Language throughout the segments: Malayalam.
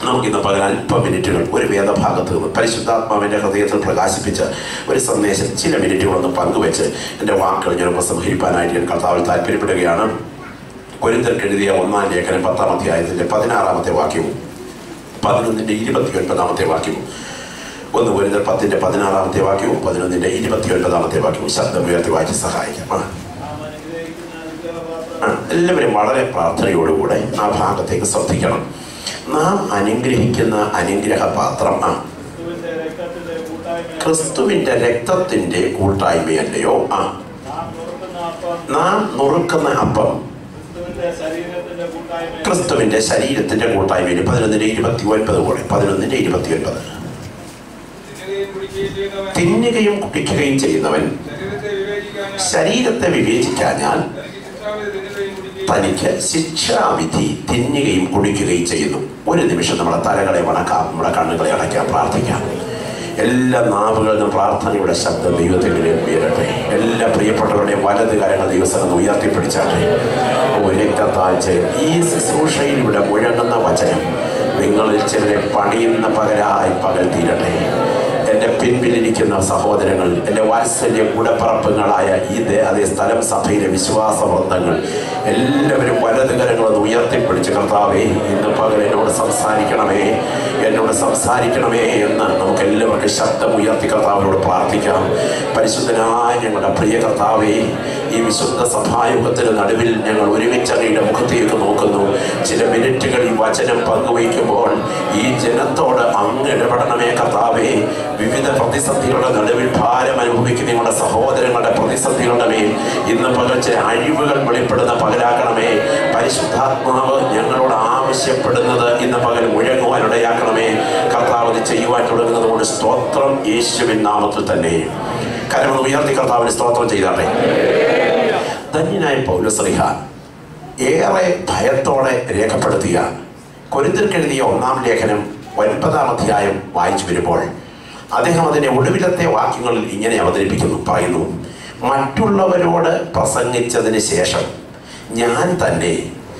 നമുക്കിന്ന് പകൽ അല്പ മിനിറ്റുകൾ ഒരു വേദഭാഗത്ത് നിന്ന് പരിശുദ്ധാത്മാവിൻ്റെ ഹൃദയത്തിൽ പ്രകാശിപ്പിച്ച് ഒരു സന്ദേശം ചില മിനിറ്റുകളൊന്ന് പങ്കുവെച്ച് എൻ്റെ വാക്കുകൾ ഞാൻ ഉപസംഹരിക്കാനായിട്ട് ഞാൻ കർത്താവിൽ താല്പര്യപ്പെടുകയാണ് കൊരിന്തർക്ക് എഴുതിയ ഒന്നാം ലേഖനം പത്താം അധ്യായത്തിൻ്റെ പതിനാറാമത്തെ വാക്യവും പതിനൊന്നിൻ്റെ ഇരുപത്തി ഒൻപതാമത്തെ വാക്യവും ഒന്ന് കൊരിന്തർ പത്തിൻ്റെ പതിനാറാമത്തെ വാക്യവും പതിനൊന്നിൻ്റെ ഇരുപത്തി ഒൻപതാമത്തെ വാക്യവും ശബ്ദം ഉയർത്തി വായിച്ച് സഹായിക്കാം ആ നാം അനുഗ്രഹിക്കുന്ന അനുഗ്രഹപാത്രം ആ, എല്ലാവരും വളരെ പ്രാർത്ഥനയോടുകൂടെ ആ ഭാഗത്തേക്ക് ശ്രദ്ധിക്കണം നാം അനുഗ്രഹിക്കുന്ന അനുഗ്രഹ പാത്രം ആ ക്രിസ്തുവിന്റെ രക്തത്തിന്റെ ക്രിസ്തുവിന്റെ രക്തത്തിന്റെ കൂട്ടായ്മ കൂട്ടായ്മയല്ലയോ ആ നാം നുറുക്കുന്ന അപ്പം നാം നുറുക്കുന്ന അപ്പം ക്രിസ്തുവിന്റെ ശരീരത്തിന്റെ കൂട്ടായ്മ ക്രിസ്തുവിന്റെ ശരീരത്തിന്റെ കൂട്ടായ്മയിൽ പതിനൊന്നിന്റെ ഇരുപത്തി ഒൻപത് പോലെ പതിനൊന്നിന്റെ ഇരുപത്തി ഒൻപത് തിന്നുകയും കുടിക്കുകയും ചെയ്യുന്നവൻ തിന്നുകയും കുടിക്കുകയും ചെയ്യുന്നവൻ ശരീരത്തെ വിവേചിക്കാഞ്ഞാൽ ശരീരത്തെ വിവേചിക്കാഞ്ഞാൽ തനിക്ക് ശിക്ഷാവിധി തനിക്ക് ശിക്ഷാവിധി തിന്നുകയും കുടിക്കുകയും തിന്നുകയും കുടിക്കുകയും ചെയ്യുന്നു ഒരു നിമിഷം നമ്മുടെ തലകളെ വണക്കാം നമ്മുടെ കണ്ണുകളെ അടയ്ക്കാം പ്രാർത്ഥിക്കാം എല്ലാ നാവുകളിൽ നിന്നും പ്രാർത്ഥനയുടെ ശബ്ദം ദൈവത്തിലേക്ക് ഉയരട്ടെ എല്ലാ പ്രിയപ്പെട്ടവരുടെയും വലത് കരങ്ങൾ ദിവസം ഉയർത്തിപ്പിടിച്ചാട്ടെ ഓ രക്തത്താഴ്ച ഈ ശുശ്രൂഷയിലൂടെ മുഴങ്ങുന്ന വചനം നിങ്ങളിൽ ചിലരെ പണിയുന്ന പകരായി പകൽ തീരട്ടെ എൻ്റെ പിൻപിലിരിക്കുന്ന സഹോദരങ്ങൾ എൻ്റെ വാത്സല്യ കൂടപ്പറപ്പുകളായ ഈ ദേ- അതേ സ്ഥലം സഭയിലെ വിശ്വാസ വൃന്ദങ്ങൾ എല്ലാവരും വലത് കരങ്ങളൊന്ന് ഉയർത്തിപ്പിടിച്ച് കർത്താവേ ഇന്ന് പകൽ എന്നോട് സംസാരിക്കണമേ എന്നോട് സംസാരിക്കണമേ എന്ന് നമുക്ക് എല്ലാവർക്കും ശബ്ദം ഉയർത്തി കർത്താവിനോട് പ്രാർത്ഥിക്കാം പരിശുദ്ധനായ ഞങ്ങളുടെ പ്രിയ കർത്താവേ ഈ വിശുദ്ധ സഭായുഗത്തിന് നടുവിൽ ഞങ്ങൾ ഒരുമിച്ച് അങ്ങയുടെ മുഖത്തേക്ക് നോക്കുന്നു ചില മിനിറ്റുകൾ ഈ വചനം പങ്കുവയ്ക്കുമ്പോൾ ഈ ജനത്തോട് അങ്ങ് ഇടപെടണമേ കർത്താവേ വിവിധ പ്രതിസന്ധികളുടെ നടുവിൽ ഭാരം അനുഭവിക്കുന്ന ഞങ്ങളുടെ സഹോദരങ്ങളുടെ പ്രതിസന്ധികളുടെ മേൽ ഇന്ന് പകൽ ചില അഴിവുകൾ വെളിപ്പെടുന്ന പകലാക്കണമേ പരിശുദ്ധാത്മാവ് ഞങ്ങളോട് ആവശ്യപ്പെടുന്നത് ഇന്ന് പകൽ മുഴങ്ങുവാനിടയാക്കണമേ കർത്താവ് ഇത് ചെയ്യുവാൻ തുടങ്ങുന്നത് കൊണ്ട് സ്തോത്രം യേശുവിൻ നാമത്തിൽ തന്നെ കരമൊന്ന് ഉയർത്തി കർത്താവിന് സ്തോത്രം ചെയ്താട്ടെ ധന്യനായ പൗലസ്ലിഹ ഏറെ ഭയത്തോടെ രേഖപ്പെടുത്തിയ കൊരിന്തിർക്കെഴുതിയ ഒന്നാം ലേഖനം ഒൻപതാം അധ്യായം വായിച്ചു വരുമ്പോൾ അദ്ദേഹം അതിൻ്റെ ഒടുവിലത്തെ വാക്യങ്ങളിൽ ഇങ്ങനെ അവതരിപ്പിക്കുന്നു പറയുന്നു മറ്റുള്ളവരോട് പ്രസംഗിച്ചതിന് ശേഷം ഞാൻ തന്നെ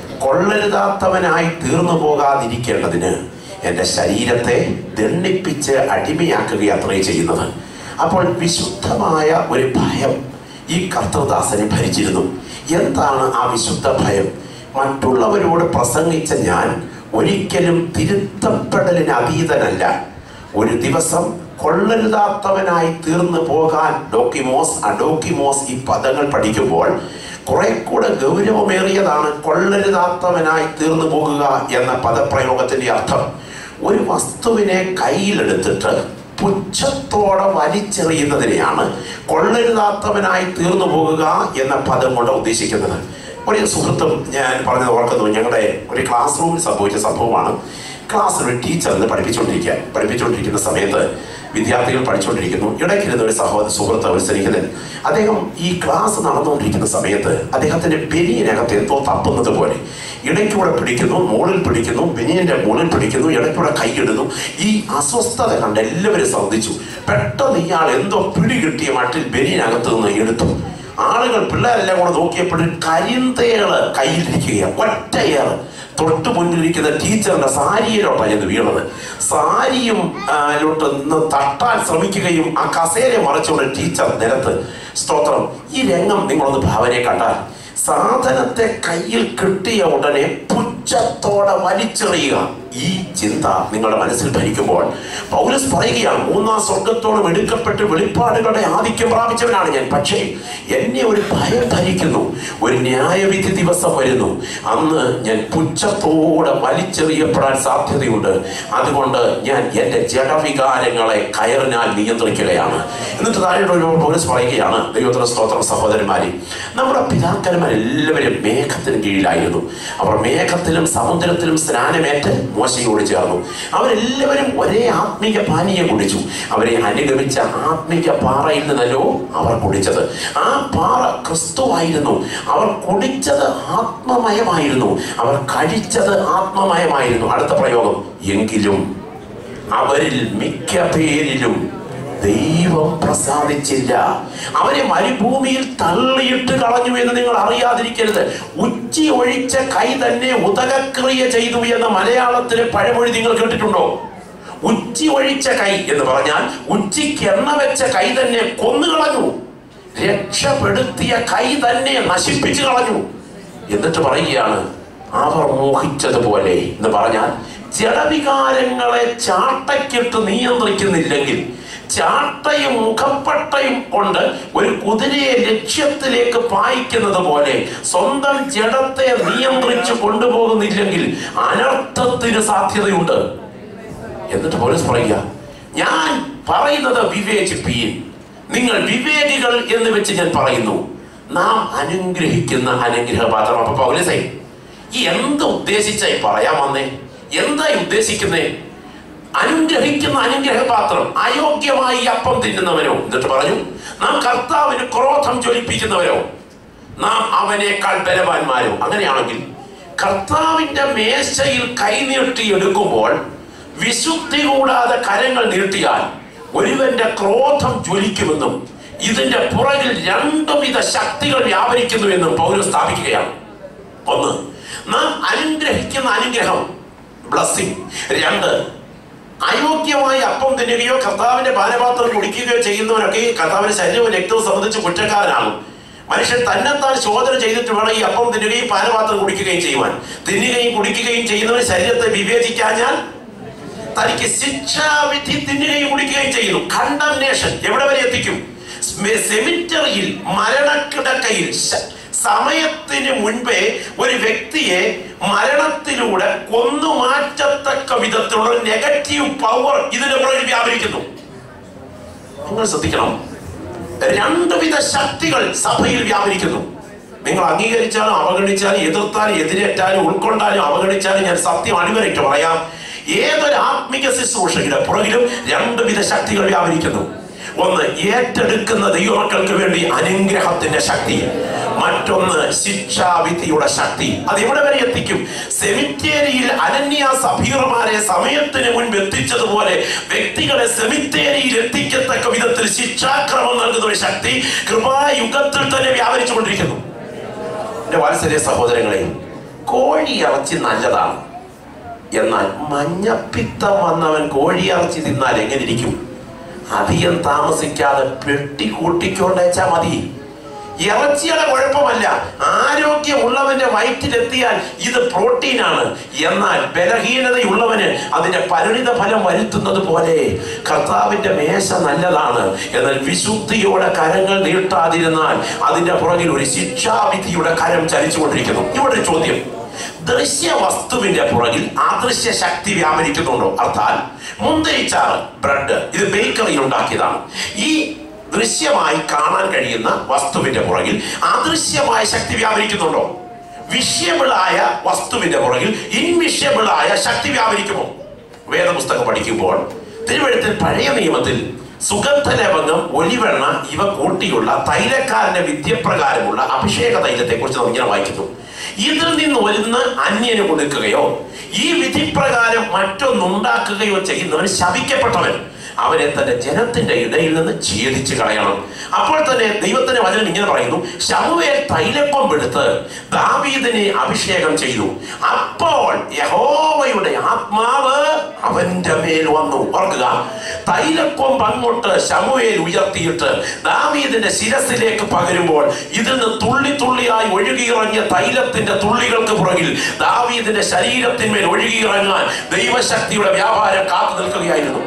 കൊള്ളരുതാത്തവനായി തീർന്നു പോകാതിരിക്കേണ്ടതിന് എൻ്റെ ശരീരത്തെ ദണ്ണിപ്പിച്ച് അടിമയാക്കുക അത്രേ ചെയ്യുന്നത് അപ്പോൾ വിശുദ്ധമായ ഒരു ഭയം ഈ കർത്തൃദാസനെ ഭരിച്ചിരുന്നു എന്താണ് ആ വിശുദ്ധ ഭയം മറ്റുള്ളവരോട് പ്രസംഗിച്ച ഞാൻ ഒരിക്കലും തിരുത്തപ്പെടലിന് അതീതനല്ല ഒരു ദിവസം കൊള്ളരുതാത്തവനായി തീർന്നു പോകാൻ ഡോക്കിമോസ് അഡോക്കിമോസ് ഈ പദങ്ങൾ പഠിക്കുമ്പോൾ കുറെ കൂടെ ഗൗരവമേറിയതാണ് കൊള്ളരുതാത്തവനായി തീർന്നു പോകുക എന്ന പദപ്രയോഗത്തിന്റെ അർത്ഥം ഒരു വസ്തുവിനെ കയ്യിലെടുത്തിട്ട് പുച്ഛത്തോടെ വലിച്ചെറിയുന്നതിനെയാണ് കൊള്ളരുതാത്തവനായി തീർന്നു പോകുക എന്ന പദം കൊണ്ട് ഉദ്ദേശിക്കുന്നത് ഒരു സുഹൃത്തും ഞാൻ പറഞ്ഞത് ഓർക്കുന്നു ഞങ്ങളുടെ ഒരു ക്ലാസ് റൂമിൽ സംഭവിച്ച സംഭവമാണ് ക്ലാസ്സിൽ ഒരു ടീച്ചർ ഇന്ന് പഠിപ്പിച്ചുകൊണ്ടിരിക്കുക പഠിപ്പിച്ചുകൊണ്ടിരിക്കുന്ന സമയത്ത് വിദ്യാർത്ഥികൾ പഠിച്ചുകൊണ്ടിരിക്കുന്നു ഇടയ്ക്കിരുന്ന ഒരു സഹോദര സുഹൃത്ത് ഒരു സ്നേഹിതൻ അദ്ദേഹം ഈ ക്ലാസ് നടന്നുകൊണ്ടിരിക്കുന്ന സമയത്ത് അദ്ദേഹത്തിന്റെ ബെനിയനകത്ത് എന്തോ തപ്പുന്നത് പോലെ ഇടയ്ക്കൂടെ പിടിക്കുന്നു മുകളിൽ പിടിക്കുന്നു ബെനിയന്റെ മുകളിൽ പിടിക്കുന്നു ഇടയ്ക്കൂടെ കൈയിടുന്നു ഈ അസ്വസ്ഥത കണ്ട് എല്ലാവരും ശ്രദ്ധിച്ചു പെട്ടെന്ന് ഇയാൾ എന്തോ പിടി കിട്ടിയ മട്ടിൽ ബെനിയനകത്ത് നിന്ന് എടുത്തു ആളുകൾ പിള്ളേരെല്ലാം കൂടെ നോക്കിയപ്പോഴും കരിന്തേള് കയ്യിലിരിക്കുകയാണ് ഒറ്റയേറ് തൊട്ട് മുന്നിലിരിക്കുന്ന ടീച്ചറിന്റെ സാരിയിലോട്ടാണ് ചെന്ന് വീണത് സാരിയും ആ, ലോട്ട് നിന്ന് തട്ടാൻ ശ്രമിക്കുകയും ആ കസേര മറിച്ചുകൊണ്ട് ടീച്ചർ നിരത്ത് സ്തോത്രം ഈ രംഗം നിങ്ങളൊന്ന് ഭാവനയെ കണ്ടാൽ സാധനത്തെ കയ്യിൽ കിട്ടിയ ഉടനെ പുച്ഛത്തോടെ വലിച്ചെറിയുക ഈ ചിന്ത നിങ്ങളുടെ മനസ്സിൽ ഭരിക്കുമ്പോൾ പൗലസ് പറയുകയാണ് മൂന്നാം സ്വർഗത്തോടും എടുക്കപ്പെട്ട് വെളിപ്പാടുകളുടെ ആധിക്യം പ്രാപിച്ചവനാണ് ഞാൻ പക്ഷേ എന്നെ ഒരു ഭയം ഭരിക്കുന്നു ഒരു ന്യായവിധി ദിവസം വരുന്നു അന്ന് ഞാൻ പുച്ഛത്തോടെ വലിച്ചെറിയപ്പെടാൻ സാധ്യതയുണ്ട് അതുകൊണ്ട് ഞാൻ എൻ്റെ ജഡവികാരങ്ങളെ കയറിനാൽ നിയന്ത്രിക്കുകയാണ് എന്നിട്ട് താഴെ ഒരു പൗലസ് പറയുകയാണ് ദൈവത്തിന് സ്തോത്രം സഹോദരന്മാരെ നമ്മുടെ പിതാക്കന്മാരെല്ലാവരും മേഘത്തിന് കീഴിലായിരുന്നു അവർ മേഘത്തിലും സമുദ്രത്തിലും സ്നാനമേറ്റ് മോശയോട് ചേർന്നു അവരെല്ലാവരും ഒരേ ആത്മീക പാനീയം കുടിച്ചു അവരെ അനുഗമിച്ച ആത്മീക പാറയിൽ നിന്നല്ലോ അവർ കുടിച്ചത് ആ പാറ ക്രിസ്തുവായിരുന്നു അവർ കുടിച്ചത് ആത്മമയമായിരുന്നു അവർ കഴിച്ചത് ആത്മമയമായിരുന്നു അടുത്ത പ്രയോഗം എങ്കിലും അവരിൽ മിക്ക പേരിലും ദൈവം പ്രസാദിച്ചില്ല അവരെ മരുഭൂമിയിൽ തള്ളിയിട്ട് കളഞ്ഞു എന്ന് നിങ്ങൾ അറിയാതിരിക്കരുത് ഉച്ചി ഒഴിച്ച കൈ തന്നെ ഉദകക്രിയ ചെയ്തു എന്ന മലയാളത്തിലെ പഴമൊഴി നിങ്ങൾ കേട്ടിട്ടുണ്ടോ ഉച്ചി ഒഴിച്ച കൈ എന്ന് പറഞ്ഞാൽ ഉച്ചിക്ക് എണ്ണ വെച്ച കൈ തന്നെ കൊന്നുകളഞ്ഞു രക്ഷപ്പെടുത്തിയ കൈ തന്നെ നശിപ്പിച്ചു കളഞ്ഞു എന്നിട്ട് പറയുകയാണ് അവർ മോഹിച്ചതുപോലെ എന്ന് പറഞ്ഞാൽ ജഡവികാരങ്ങളെ ചാട്ടയ്ക്കിട്ട് നിയന്ത്രിക്കുന്നില്ലെങ്കിൽ ചാട്ടയും മുഖപ്പട്ടയും കൊണ്ട് ഒരു കുതിരയെ ലക്ഷ്യത്തിലേക്ക് പായിക്കുന്നത് പോലെ സ്വന്തം ജഡത്തെ നിയന്ത്രിച്ചു കൊണ്ടുപോകുന്നില്ലെങ്കിൽ അനർത്ഥത്തിന് സാധ്യതയുണ്ട് എന്നിട്ട് പോലീസ് പറയുക ഞാൻ പറയുന്നത് വിവേചിപ്പീൻ നിങ്ങൾ വിവേകികൾ എന്ന് വെച്ച് ഞാൻ പറയുന്നു നാം അനുഗ്രഹിക്കുന്ന അനുഗ്രഹപാത്രം അപ്പൊ പൗലസേ ഈ എന്ത് ഉദ്ദേശിച്ചായി പറയാൻ വന്നേ എന്തായി ഉദ്ദേശിക്കുന്നേ അനുഗ്രഹിക്കുന്ന അനുഗ്രഹപാത്രം അയോഗ്യമായി അപ്പം തിന്നുന്നവരോ എന്നിട്ട് പറഞ്ഞു നാം കർത്താവിന് ക്രോധം ജ്വലിപ്പിക്കുന്നവരോ നാം അവനേക്കാൾ ബലവാന്മാരോ അങ്ങനെയാണെങ്കിൽ കർത്താവിന്റെ മേശയിൽ കൈനീട്ടി എടുക്കുമ്പോൾ വിശുദ്ധി കൂടാതെ കരങ്ങൾ നീട്ടിയാൽ ഒരുവന്റെ ക്രോധം ജ്വലിക്കുമെന്നും ഇതിന്റെ പുറകിൽ രണ്ടുവിധ ശക്തികൾ വ്യാപരിക്കുന്നുവെന്നും പൗരം സ്ഥാപിക്കുകയാണ് ഒന്ന് നാം അനുഗ്രഹിക്കുന്ന അനുഗ്രഹം ബ്ലസ്സിംഗ് രണ്ട് അയോഗ്യമായി അപ്പം തിന്നുകയോ കർത്താവിന്റെ പാനപാത്രം കുടിക്കുകയോ ചെയ്യുന്നവരൊക്കെ ഈ കർത്താവിന്റെ ശരീരവും രക്തവും സംബന്ധിച്ച് കുറ്റക്കാരനാകും മനുഷ്യൻ തന്നെത്താൻ ശോധന ചെയ്തിട്ട് വേണം ഈ അപ്പം തിന്നുകയും പാനപാത്രം കുടിക്കുകയും ചെയ്യുവാൻ തിന്നുകയും കുടിക്കുകയും ചെയ്യുന്നവൻ ശരീരത്തെ വിവേചിക്കാഞ്ഞാൽ തനിക്ക് ശിക്ഷാവിധി തിന്നുകയും കുടിക്കുകയും ചെയ്യുന്നു കണ്ടംനേഷൻ എവിടെ വരെ എത്തിക്കും സ്മെ- സെമിറ്ററിയിൽ മരണക്കിടക്കയിൽ ശ- സമയത്തിന് മുൻപേ ഒരു വ്യക്തിയെ മരണത്തിലൂടെ കൊന്നു മാറ്റത്തക്ക വിധത്തിലുള്ള നെഗറ്റീവ് പവർ ഇതിന്റെ പുറകിൽ വ്യാപരിക്കുന്നു നിങ്ങൾ ശ്രദ്ധിക്കണം രണ്ടുവിധ ശക്തികൾ സഭയിൽ വ്യാപരിക്കുന്നു നിങ്ങൾ അംഗീകരിച്ചാലും അവഗണിച്ചാലും എതിർത്താലും എതിരേറ്റാലും ഉൾക്കൊണ്ടാലും അവഗണിച്ചാലും ഞാൻ സത്യം അടിവരയിട്ട് പറയാം ഏതൊരു ആത്മിക ശുശ്രൂഷയുടെ പുറകിലും രണ്ടുവിധ ശക്തികൾ വ്യാപരിക്കുന്നു ഒന്ന് ഏറ്റെടുക്കുന്ന ദൈവമക്കൾക്ക് വേണ്ടി അനുഗ്രഹത്തിന്റെ ശക്തി മറ്റൊന്ന് ശിക്ഷാവിധിയുടെ ശക്തി അത് എവിടെ വരെ എത്തിക്കും സെമിത്തേരിയിൽ അനന്യ സഭീറമാരെ സമയത്തിന് മുൻപ് എത്തിച്ചതുപോലെ വ്യക്തികളെ സെമിത്തേരിയിൽ എത്തിക്കത്തക്ക വിധത്തിൽ ശിക്ഷാക്രമം നൽകുന്ന ഒരു ശക്തി കൃപായുഗത്തിൽ തന്നെ വ്യാപരിച്ചുകൊണ്ടിരിക്കുന്നു എന്റെ വാത്സല്യ സഹോദരങ്ങളെ കോഴി ഇറച്ചി നല്ലതാണ് എന്നാൽ മഞ്ഞപ്പിത്തം വന്നവൻ കോഴിയിറച്ചി തിന്നാൽ എങ്ങനെ ഇരിക്കും അധികം താമസിക്കാതെ പെട്ടി കൂട്ടിക്കൊണ്ടേച്ചാ മതി ഇറച്ചിയുടെ കുഴപ്പമല്ല ആരോഗ്യമുള്ളവന്റെ വയറ്റിലെത്തിയാൽ ഇത് പ്രോട്ടീനാണ് എന്നാൽ ബലഹീനതയുള്ളവന് അതിന്റെ പരിണിത ഫലം വരുത്തുന്നത് പോലെ കർത്താവിന്റെ മേശ നല്ലതാണ് എന്നാൽ വിശുദ്ധിയോടെ കരങ്ങൾ നീട്ടാതിരുന്നാൽ അതിന്റെ പുറകിൽ ഒരു ശിക്ഷാവിധിയുടെ കരം ചലിച്ചുകൊണ്ടിരിക്കുന്നു ഇവിടെ ഒരു ചോദ്യം ദൃശ്യ വസ്തുവിന്റെ പുറകിൽ അദൃശ്യ ശക്തി വ്യാപരിക്കുന്നുണ്ടോ അർത്ഥാൽ മുന്തിരിച്ചാറ് ബ്രെഡ് ഇത് ബേക്കറിയിൽ ഉണ്ടാക്കിയതാണ് ഈ ദൃശ്യമായി കാണാൻ കഴിയുന്ന വസ്തുവിന്റെ പുറകിൽ അദൃശ്യമായ ശക്തി വ്യാപരിക്കുന്നുണ്ടോ വിഷ്യബിളായ വസ്തുവിന്റെ പുറകിൽ ഇൻവിഷ്യബിളായ ശക്തി വ്യാപരിക്കുമോ വേദപുസ്തകം പഠിക്കുമ്പോൾ തിരുവഴുത്തിൽ പഴയ നിയമത്തിൽ സുഗന്ധലവംഗം ഒലിവെണ്ണ ഇവ കൂട്ടിയുള്ള തൈലക്കാരന്റെ വിദ്യപ്രകാരമുള്ള അഭിഷേക തൈലത്തെ കുറിച്ച് നാം ഇങ്ങനെ വായിക്കുന്നു ഇതിൽ നിന്ന് വരുന്ന അന്യന് കൊടുക്കുകയോ ഈ വിധിപ്രകാരം മറ്റൊന്നുണ്ടാക്കുകയോ ചെയ്യുന്നവൻ ശപിക്കപ്പെട്ടവൻ അവനെ തന്റെ ജനത്തിന്റെ ഇടയിൽ നിന്ന് ഛേദിച്ച് കളയണം അപ്പോൾ തന്നെ ദൈവത്തിന്റെ വചനം ഇങ്ങനെ പറയുന്നു ശമുവേൽ തൈലപ്പം എടുത്ത് ദാവീദിനെ അഭിഷേകം ചെയ്തു അപ്പോൾ യഹോവയുടെ ആത്മാവ് അവന്റെ മേൽ വന്നു ഓർക്കുക തൈലക്കൊമ്പ് അങ്ങോട്ട് ശമുവേൽ ഉയർത്തിയിട്ട് ദാവീദിന്റെ ശിരസിലേക്ക് പകരുമ്പോൾ ഇതിൽ നിന്ന് തുള്ളി തുള്ളിയായി ഒഴുകിയിറങ്ങിയ തൈലത്തിന്റെ തുള്ളികൾക്ക് പുറകിൽ ദാവീദിന്റെ ശരീരത്തിന്മേൽ ഒഴുകിയിറങ്ങാൻ ദൈവശക്തിയുടെ വ്യാപാരം കാത്തു നിൽക്കുകയായിരുന്നു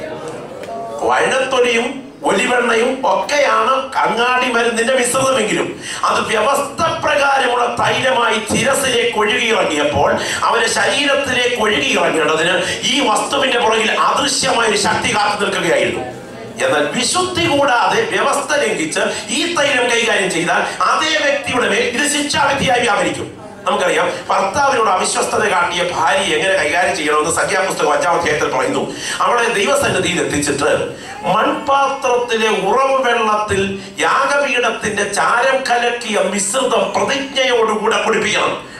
വഴത്തൊലിയും ഒലിവെണ്ണയും ഒക്കെയാണ് കങ്ങാടി മരുന്നിന്റെ മിശ്രിതമെങ്കിലും അത് വ്യവസ്ഥ പ്രകാരമുള്ള തൈലമായി ശിരസിലേക്ക് ഒഴുകിയിറങ്ങിയപ്പോൾ അവന്റെ ശരീരത്തിലേക്ക് ഒഴുകിയിറങ്ങേണ്ടതിന് ഈ വസ്തുവിന്റെ പുറകിൽ അദൃശ്യമായ ഒരു ശക്തി കാത്തു നിൽക്കുകയായിരുന്നു എന്നാൽ വിശുദ്ധി കൂടാതെ വ്യവസ്ഥ ലംഘിച്ച് ഈ തൈലം കൈകാര്യം ചെയ്താൽ അതേ വ്യക്തിയുടെ മേൽ ഇത് ശിക്ഷാവിധിയായി വ്യാപരിക്കും നമുക്കറിയാം ഭർത്താവിനോട് അവിശ്വസ്തത കാട്ടിയ ഭാര്യ എങ്ങനെ കൈകാര്യം ചെയ്യണമെന്ന് സംഖ്യാപുസ്തകം അഞ്ചാം അധ്യായത്തിൽ പറയുന്നു അവളെ ദൈവസന്നിധിയിൽ എത്തിച്ചിട്ട് മൺപാത്രത്തിലെ ഉറവ് വെള്ളത്തിൽ യാഗപീഠത്തിന്റെ ചാരം കലക്കിയ മിശ്രിതം പ്രതിജ്ഞയോടുകൂടെ കുടിപ്പിക്കണം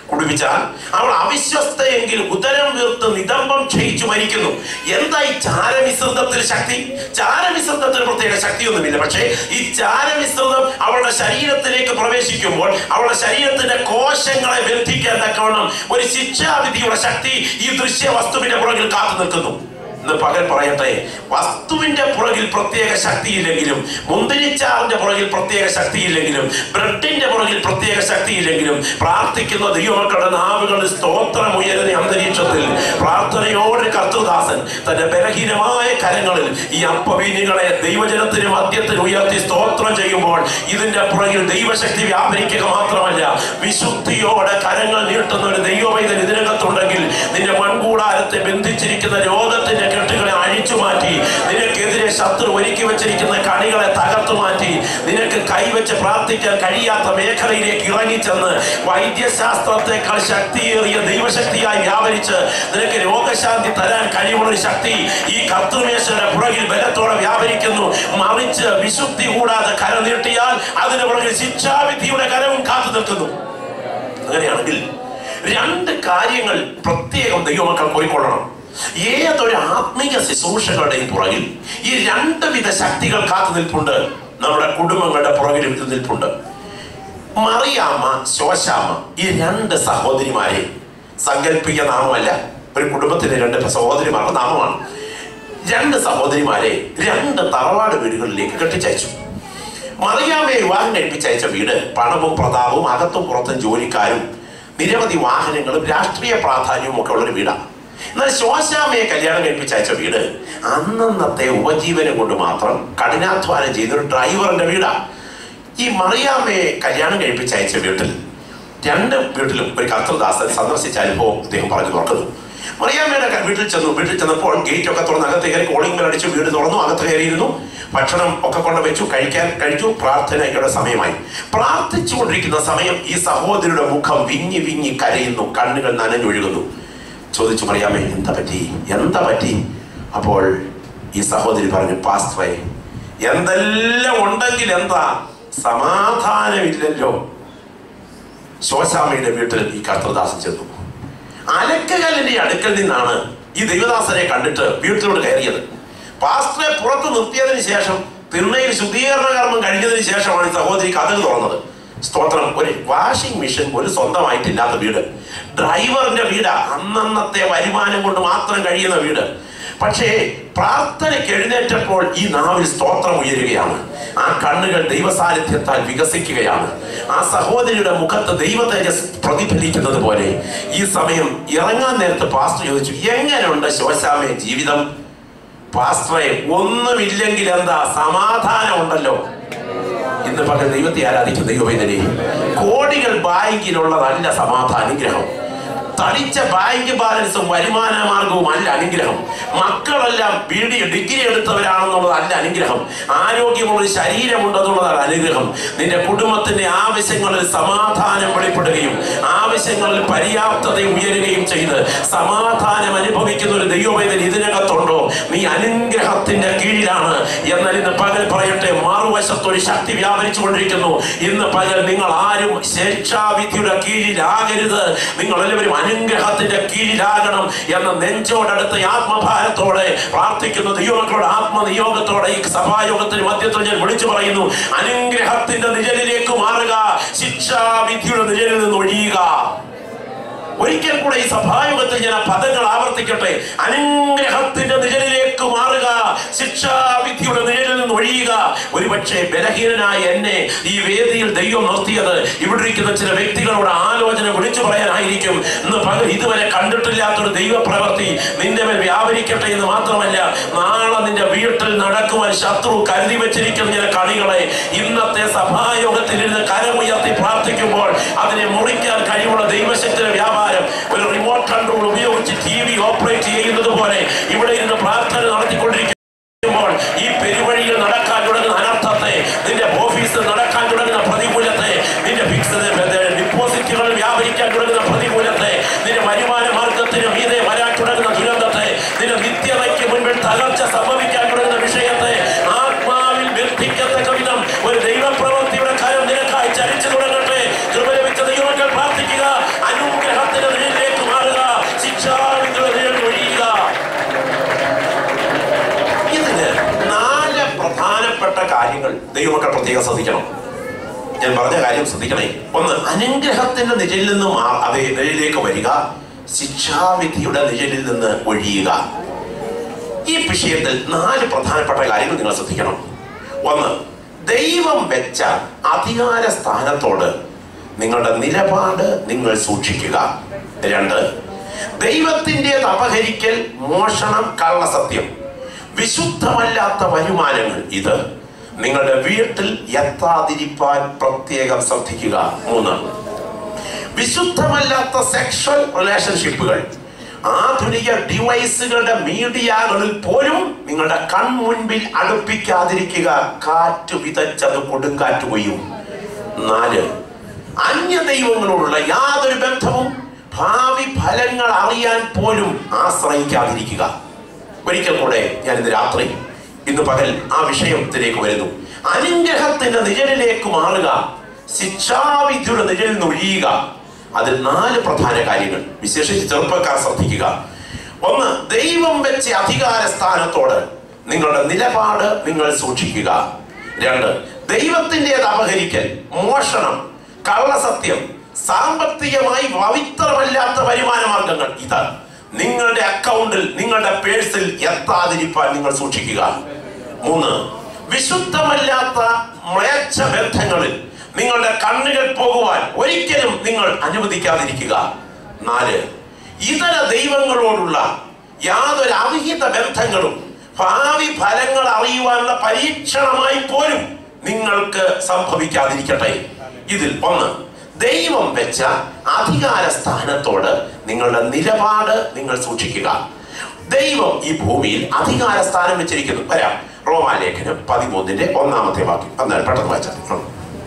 കുടിപ്പിച്ചാൽ അവൾ അവിശ്വസ്തയെങ്കിൽ ഉദരം വീർത്ത് നിതംബം ക്ഷയിച്ചു മരിക്കുന്നു എന്താ ഈ ചാരമിശ്രിതത്തിൽ ശക്തി ചാരമിശ്രിതത്തിന് പ്രത്യേക ശക്തിയൊന്നുമില്ല പക്ഷേ ഈ ചാരമിശ്രിതം അവളുടെ ശരീരത്തിലേക്ക് പ്രവേശിക്കുമ്പോൾ അവളുടെ ശരീരത്തിന്റെ കോശങ്ങളെ ബന്ധിക്കാൻ തക്കവണ്ണം ഒരു ശിക്ഷാവിധിയുടെ ശക്തി ഈ ദൃശ്യ വസ്തുവിന്റെ പുറകിൽ കാത്തു നിൽക്കുന്നു ഇന്ന് പകൽ പറയട്ടെ വസ്തുവിന്റെ പുറകിൽ പ്രത്യേക ശക്തിയില്ലെങ്കിലും മുന്തിരിച്ചാറിന്റെ പുറകിൽ പ്രത്യേക ശക്തിയില്ലെങ്കിലും ബ്രെഡിന്റെ പുറകിൽ പ്രത്യേക ശക്തിയില്ലെങ്കിലും പ്രാർത്ഥിക്കുന്ന ദൈവമക്കളുടെ നാവുകളിൽ സ്തോത്രം ഉയരുന്ന അന്തരീക്ഷത്തിൽ പ്രാർത്ഥനയോടെ കർത്തൃദാസൻ തന്റെ ബലഹീനമായ കരങ്ങളിൽ ഈ അപ്പവീനികളെ ദൈവജനത്തിന് മധ്യത്തിൽ ഉയർത്തി സ്തോത്രം ചെയ്യുമ്പോൾ ഇതിന്റെ പുറകിൽ ദൈവശക്തി വ്യാപരിക്കുക മാത്രമല്ല വിശുദ്ധിയോടെ കരങ്ങൾ നീട്ടുന്ന ഒരു ദൈവവൈതൻ ഇതിനകത്തുണ്ടെങ്കിൽ നിന്റെ മൺകൂടാരത്തെ ബന്ധിച്ചിരിക്കുന്ന രോഗത്തിന്റെ കെട്ടുകളെ അഴിച്ചു മാറ്റി നിനക്കെതിരെ ശത്രു ഒരുക്കി വെച്ചിരിക്കുന്ന കണികളെ തകർത്തു മാറ്റി നിനക്ക് കൈവച്ച് പ്രാർത്ഥിക്കാൻ കഴിയാത്ത മേഖലയിലേക്ക് ഇറങ്ങിച്ചെന്ന് വൈദ്യശാസ്ത്രത്തെക്കാൾ ശക്തിയേറിയ ദൈവശക്തിയായി വ്യാപരിച്ച് നിനക്ക് രോഗശാന്തി തരാൻ കഴിവുള്ള ഒരു ശക്തി ഈ കർത്തൃമേശയുടെ പുറകിൽ ബലത്തോടെ വ്യാപരിക്കുന്നു മറിച്ച് വിശുദ്ധി കൂടാതെ കരം നീട്ടിയാൽ അതിന് പുറകിൽ ശിക്ഷാവിധിയുടെ കരവും കാത്തു നിൽക്കുന്നു അങ്ങനെയാണെങ്കിൽ രണ്ട് കാര്യങ്ങൾ പ്രത്യേകം ദൈവമക്കൾ പോയിക്കൊള്ളണം ഏതൊരു ആത്മീയ ശുശ്രൂഷകളുടെയും പുറകിൽ ഈ രണ്ട് വിധ ശക്തികൾ കാത്തു നിൽപ്പുണ്ട് നമ്മുടെ കുടുംബങ്ങളുടെ പുറകിൽ നിൽപ്പുണ്ട് മറിയാമ്മ ശോശാമ്മ ഈ രണ്ട് സഹോദരിമാരെ സങ്കല്പിക നാമമല്ല ഒരു കുടുംബത്തിലെ രണ്ട് സഹോദരിമാരുടെ നാമമാണ് രണ്ട് സഹോദരിമാരെ രണ്ട് തറവാട് വീടുകളിലേക്ക് കെട്ടിച്ചയച്ചു മറിയാമ്മയെ വിവാഹം കഴിപ്പിച്ചയച്ച വീട് പണവും പ്രതാപവും അകത്തും പുറത്തും ജോലിക്കാരും നിരവധി വാഹനങ്ങളും രാഷ്ട്രീയ പ്രാധാന്യവും ഒക്കെ ഉള്ളൊരു വീടാണ് എന്നാൽ ശോശാമ്മയെ കല്യാണം കഴിപ്പിച്ചയച്ച വീട് അന്നന്നത്തെ ഉപജീവനം കൊണ്ട് മാത്രം കഠിനാധ്വാനം ചെയ്തൊരു ഡ്രൈവറിന്റെ വീടാണ് ഈ മറിയാമ്മയെ കല്യാണം കഴിപ്പിച്ചയച്ച വീട്ടിൽ രണ്ട് വീട്ടിലും ഒരു കർത്തൃദാസൻ സന്ദർശിച്ച അനുഭവം അദ്ദേഹം പറഞ്ഞു തുറക്കുന്നു മറിയാമ്മയുടെ ക- വീട്ടിൽ ചെന്നു വീട്ടിൽ ചെന്നപ്പോൾ ഗേറ്റ് ഒക്കെ തുറന്ന് അകത്ത് കയറി കോളിംഗ് ബെൽ അടിച്ചു വീട് തുറന്നു അകത്ത് കയറിയിരുന്നു ഭക്ഷണം ഒക്കെ കൊണ്ട് വെച്ചു കഴിക്കാൻ കഴിച്ചു പ്രാർത്ഥനയുടെ സമയമായി പ്രാർത്ഥിച്ചുകൊണ്ടിരിക്കുന്ന സമയം ഈ സഹോദരിയുടെ മുഖം വിങ്ങി വിങ്ങി കരയുന്നു കണ്ണുകൾ നനഞ്ഞൊഴുകുന്നു ചോദിച്ചു മറിയാമ്മേ എന്താ പറ്റി എന്താ പറ്റി അപ്പോൾ ഈ സഹോദരി പറഞ്ഞു പാസ്റ്ററെ എന്തെല്ലാം ഉണ്ടെങ്കിൽ എന്താ സമാധാനമില്ലല്ലോ ശോശാമയുടെ വീട്ടിൽ ഈ കർത്തദാസൻ ചെന്നു അലക്കകല്ലിന്റെ അടുക്കൽ നിന്നാണ് ഈ ദൈവദാസനെ കണ്ടിട്ട് വീട്ടിലോട്ട് കയറിയത് പാസ്റ്ററെ പുറത്ത് നിർത്തിയതിന് ശേഷം തിണ്ണയിൽ ശുദ്ധീകരണ കർമ്മം കഴിഞ്ഞതിന് ശേഷമാണ് ഈ സഹോദരി കഥകൾ തുറന്നത് സ്തോത്രം ഒരു വാഷിംഗ് മെഷീൻ ഒരു സ്വന്തമായിട്ടില്ലാത്ത വീട് ഡ്രൈവറിന്റെ വീട് അന്നന്നത്തെ വരുമാനം കൊണ്ട് മാത്രം കഴിയുന്ന വീട് പക്ഷേ പ്രാർത്ഥനയ്ക്ക് എഴുന്നേറ്റപ്പോൾ ഈ നാവിൽ സ്തോത്രം ഉയരുകയാണ് ആ കണ്ണുകൾ ദൈവസാന്നിധ്യത്താൽ വികസിക്കുകയാണ് ആ സഹോദരിയുടെ മുഖത്ത് ദൈവ തേജസ് പ്രതിഫലിക്കുന്നത് പോലെ ഈ സമയം ഇറങ്ങാൻ നേരത്ത് പാസ്റ്റർ ചോദിച്ചു എങ്ങനെയുണ്ട് ശോശാമേ ജീവിതം പാസ്റ്ററെ ഒന്നുമില്ലെങ്കിൽ എന്താ സമാധാനം ഉണ്ടല്ലോ ഇന്ന് പകൽ ദൈവത്തെ ആരാധിക്കുന്ന ദൈവവേദനെ കോടികൾ ബാങ്കിലുള്ളതല്ല സമാധാന അനുഗ്രഹം തടിച്ച ബാങ്ക് ബാലൻസും വരുമാന മാർഗവും അല്ല അനുഗ്രഹം മക്കളെല്ലാം ബി ഡി ഡിഗ്രി എടുത്തവരാണെന്നുള്ളതല്ല അനുഗ്രഹം ആരോഗ്യമുള്ള ഒരു ശരീരമുണ്ടെന്നുള്ളതാണ് അനുഗ്രഹം നിന്റെ കുടുംബത്തിന്റെ ആവശ്യങ്ങളിൽ സമാധാനം വെളിപ്പെടുകയും ആവശ്യങ്ങളിൽ പര്യാപ്തത ഉയരുകയും ചെയ്ത് സമാധാനം അനുഭവിക്കുന്ന ഒരു ദൈവവേദന ഇതിനകത്തുണ്ടോ നീ അനുഗ്രഹത്തിന്റെ കീഴിലാണ് എന്നാൽ ഇന്ന് പകൽ പറയട്ടെ മറുവശത്ത് ഒരു ശക്തി വ്യാപരിച്ചു കൊണ്ടിരിക്കുന്നു ഇന്ന് പകൽ നിങ്ങൾ ആരും ശിക്ഷാവിധിയുടെ കീഴിലാകരുത് നിങ്ങൾ എല്ലാവരും അനുഗ്രഹത്തിന്റെ കീഴിലാകണം എന്ന നെഞ്ചോടടുത്ത ആത്മഭാരത്തോടെ പ്രാർത്ഥിക്കുന്ന ദൈവമക്കളുടെ ആത്മനിയോഗത്തോടെ ഈ സഭായോഗത്തിന് മധ്യത്തിൽ ഞാൻ വിളിച്ചു പറയുന്നു അനുഗ്രഹത്തിന്റെ നിഴലിലേക്ക് മാറുക ശിക്ഷാവിധിയുടെ നിഴലിൽ നിന്ന് ഒഴിയുക ഒരിക്കൽ കൂടെ ഈ സഭായോഗത്തിൽ ഞാൻ ആ പദങ്ങൾ ആവർത്തിക്കട്ടെ അനുഗ്രഹത്തിന്റെ നിഴലിലേക്ക് മാറുക ശിക്ഷാവിധിയുടെ നിഴലിൽ നിന്ന് ഒഴിയുക ഒരുപക്ഷെ ബലഹീനനായ എന്നെ ഈ വേദിയിൽ ദൈവം നിർത്തിയത് ഇവിടെ ഇരിക്കുന്ന ചില വ്യക്തികളോട് ആലോചന വിളിച്ചു പറയാനായിരിക്കും ഇന്ന് പകൽ ഇതുവരെ കണ്ടിട്ടില്ലാത്തൊരു ദൈവപ്രവൃത്തി നിന്റെ മേൽ വ്യാപരിക്കട്ടെ എന്ന് മാത്രമല്ല നാളെ നിന്റെ വീട്ടിൽ നടക്കുവാൻ ശത്രു കരുതി വെച്ചിരിക്കുന്ന ചില കളികളെ ഇന്നത്തെ സഭായോഗത്തിൽ ഇരുന്ന് കരമുയർത്തി പ്രാർത്ഥിക്കുമ്പോൾ അതിനെ മുറിക്കാൻ കഴിവുള്ള ദൈവശക്തിയുടെ വ്യാപാരം ഒരു റിമോട്ട് കൺട്രോൾ ഉപയോഗിച്ച് ടി വി ഓപ്പറേറ്റ് ചെയ്യുന്നത് പോലെ ഇവിടെ ഇരുന്ന് പ്രാർത്ഥന നടത്തിക്കൊണ്ടിരിക്കുമ്പോൾ ഈ പെരുവഴിയിൽ നടക്കാൻ തുടങ്ങുന്ന അനർത്ഥത്തെ നിന്റെ ഓഫീസിൽ നടക്കാൻ തുടങ്ങുന്ന പ്രതികൂലത്തെ നിന്റെ ഫിക്സഡ് ഡിപ്പോസിറ്റുകളിൽ വ്യാപരിക്കാൻ തുടങ്ങുന്ന പ്രതികൂലത്തെ നിന്റെ വരുമാന മാർഗത്തിന് മീതെ വരാൻ തുടങ്ങുന്ന ദുരന്തത്തെ നിന്റെ നിത്യതയ്ക്ക് മുൻപിൽ തകർച്ച സംഭവിക്കാൻ തുടങ്ങുന്ന വിഷയത്തെ ആത്മാവിൽ ബന്ധിക്കത്തക്ക വിധം ഒരു ദൈവപ്രവൃത്തിയുടെ കരം നിനക്കായി ചലിച്ചു തുടങ്ങട്ടെ കൃപ ലഭിച്ച ദൈവങ്ങൾ പ്രാർത്ഥിക്കുക അനുഗ്രഹ കാര്യങ്ങൾ ദൈവമക്കൾ പ്രത്യേകം ശ്രദ്ധിക്കണം ഞാൻ പറഞ്ഞ കാര്യം ശ്രദ്ധിക്കണേ ഒന്ന് അനുഗ്രഹത്തിന്റെ നിഴലിൽ നിന്ന് മാ- അതേ നിഴലിലേക്ക് വരിക ശിക്ഷാവിധിയുടെ നിഴലിൽ നിന്ന് ഒഴിയുക ഈ വിഷയത്തിൽ നാല് പ്രധാനപ്പെട്ട കാര്യങ്ങൾ നിങ്ങൾ ശ്രദ്ധിക്കണം ഒന്ന് ദൈവം വെച്ച അധികാര സ്ഥാനത്തോട് നിങ്ങളുടെ നിലപാട് നിങ്ങൾ സൂക്ഷിക്കുക രണ്ട് ദൈവത്തിൻ്റെത് അപഹരിക്കൽ മോഷണം കള്ളസത്യം വിശുദ്ധമല്ലാത്ത വരുമാനങ്ങൾ ഇത് നിങ്ങളുടെ വീട്ടിൽ എത്താതിരിപ്പാൻ പ്രത്യേകം ശ്രദ്ധിക്കുക മൂന്ന് വിശുദ്ധമല്ലാത്ത സെക്ഷൽ റിലേഷൻഷിപ്പുകൾ ആധുനിക ഡിവൈസുകളുടെ മീഡിയകളിൽ പോലും നിങ്ങളുടെ കൺമുൻപിൽ അടുപ്പിക്കാതിരിക്കുക കാറ്റ് വിതച്ചത് കൊടുങ്കാറ്റ് കൊയ്യും നാല് അന്യ ദൈവങ്ങളോടുള്ള യാതൊരു ബന്ധവും ഭാവി ഫലങ്ങൾ അറിയാൻ പോലും ആശ്രയിക്കാതിരിക്കുക ഒരിക്കൽ കൂടെ ഞാൻ ഇന്ന് രാത്രി ഇന്ന് പകൽ ആ വിഷയത്തിലേക്ക് വരുന്നു അനുഗ്രഹത്തിന്റെ നിഴലിലേക്ക് മാറുക ശിക്ഷാവിധിയുടെ നിഴലിൽ നിന്ന് ഒഴിയുക അതിൽ നാല് പ്രധാന കാര്യങ്ങൾ വിശേഷിച്ച് ചെറുപ്പക്കാർ ശ്രദ്ധിക്കുക ഒന്ന് ദൈവം വെച്ച അധികാര സ്ഥാനത്തോട് നിങ്ങളുടെ നിലപാട് നിങ്ങൾ സൂക്ഷിക്കുക രണ്ട് ദൈവത്തിൻ്റെത് അപഹരിക്കൽ മോഷണം കള്ളസത്യം സാമ്പത്തികമായി പവിത്രമല്ലാത്ത വരുമാന മാർഗങ്ങൾ ഇത് നിങ്ങളുടെ അക്കൗണ്ടിൽ നിങ്ങളുടെ പേഴ്സിൽ എത്താതിരിപ്പാൻ നിങ്ങൾ സൂക്ഷിക്കുക മൂന്ന് വിശുദ്ധമല്ലാത്ത മ്ലേച്ഛ ബന്ധങ്ങളിൽ നിങ്ങളുടെ കണ്ണുകൾ പോകുവാൻ ഒരിക്കലും നിങ്ങൾ അനുവദിക്കാതിരിക്കുക നാല് ഇതര ദൈവങ്ങളോടുള്ള യാതൊരു അവിഹിത ബന്ധങ്ങളും ഭാവി ഫലങ്ങൾ അറിയുവാനുള്ള പരീക്ഷണമായി പോലും നിങ്ങൾക്ക് സംഭവിക്കാതിരിക്കട്ടെ ഇതിൽ ഒന്ന് ദൈവം വെച്ച അധികാര സ്ഥാനത്തോട് നിങ്ങളുടെ നിലപാട് നിങ്ങൾ സൂക്ഷിക്കുക ദൈവം ഈ ഭൂമിയിൽ അധികാര സ്ഥാനം വെച്ചിരിക്കുന്നു വരാം റോമാലേഖനം പതിമൂന്നിന്റെ ഒന്നാമത്തെ വാക്യം എന്നാൽ പെട്ടെന്ന് വായിച്ചാൽ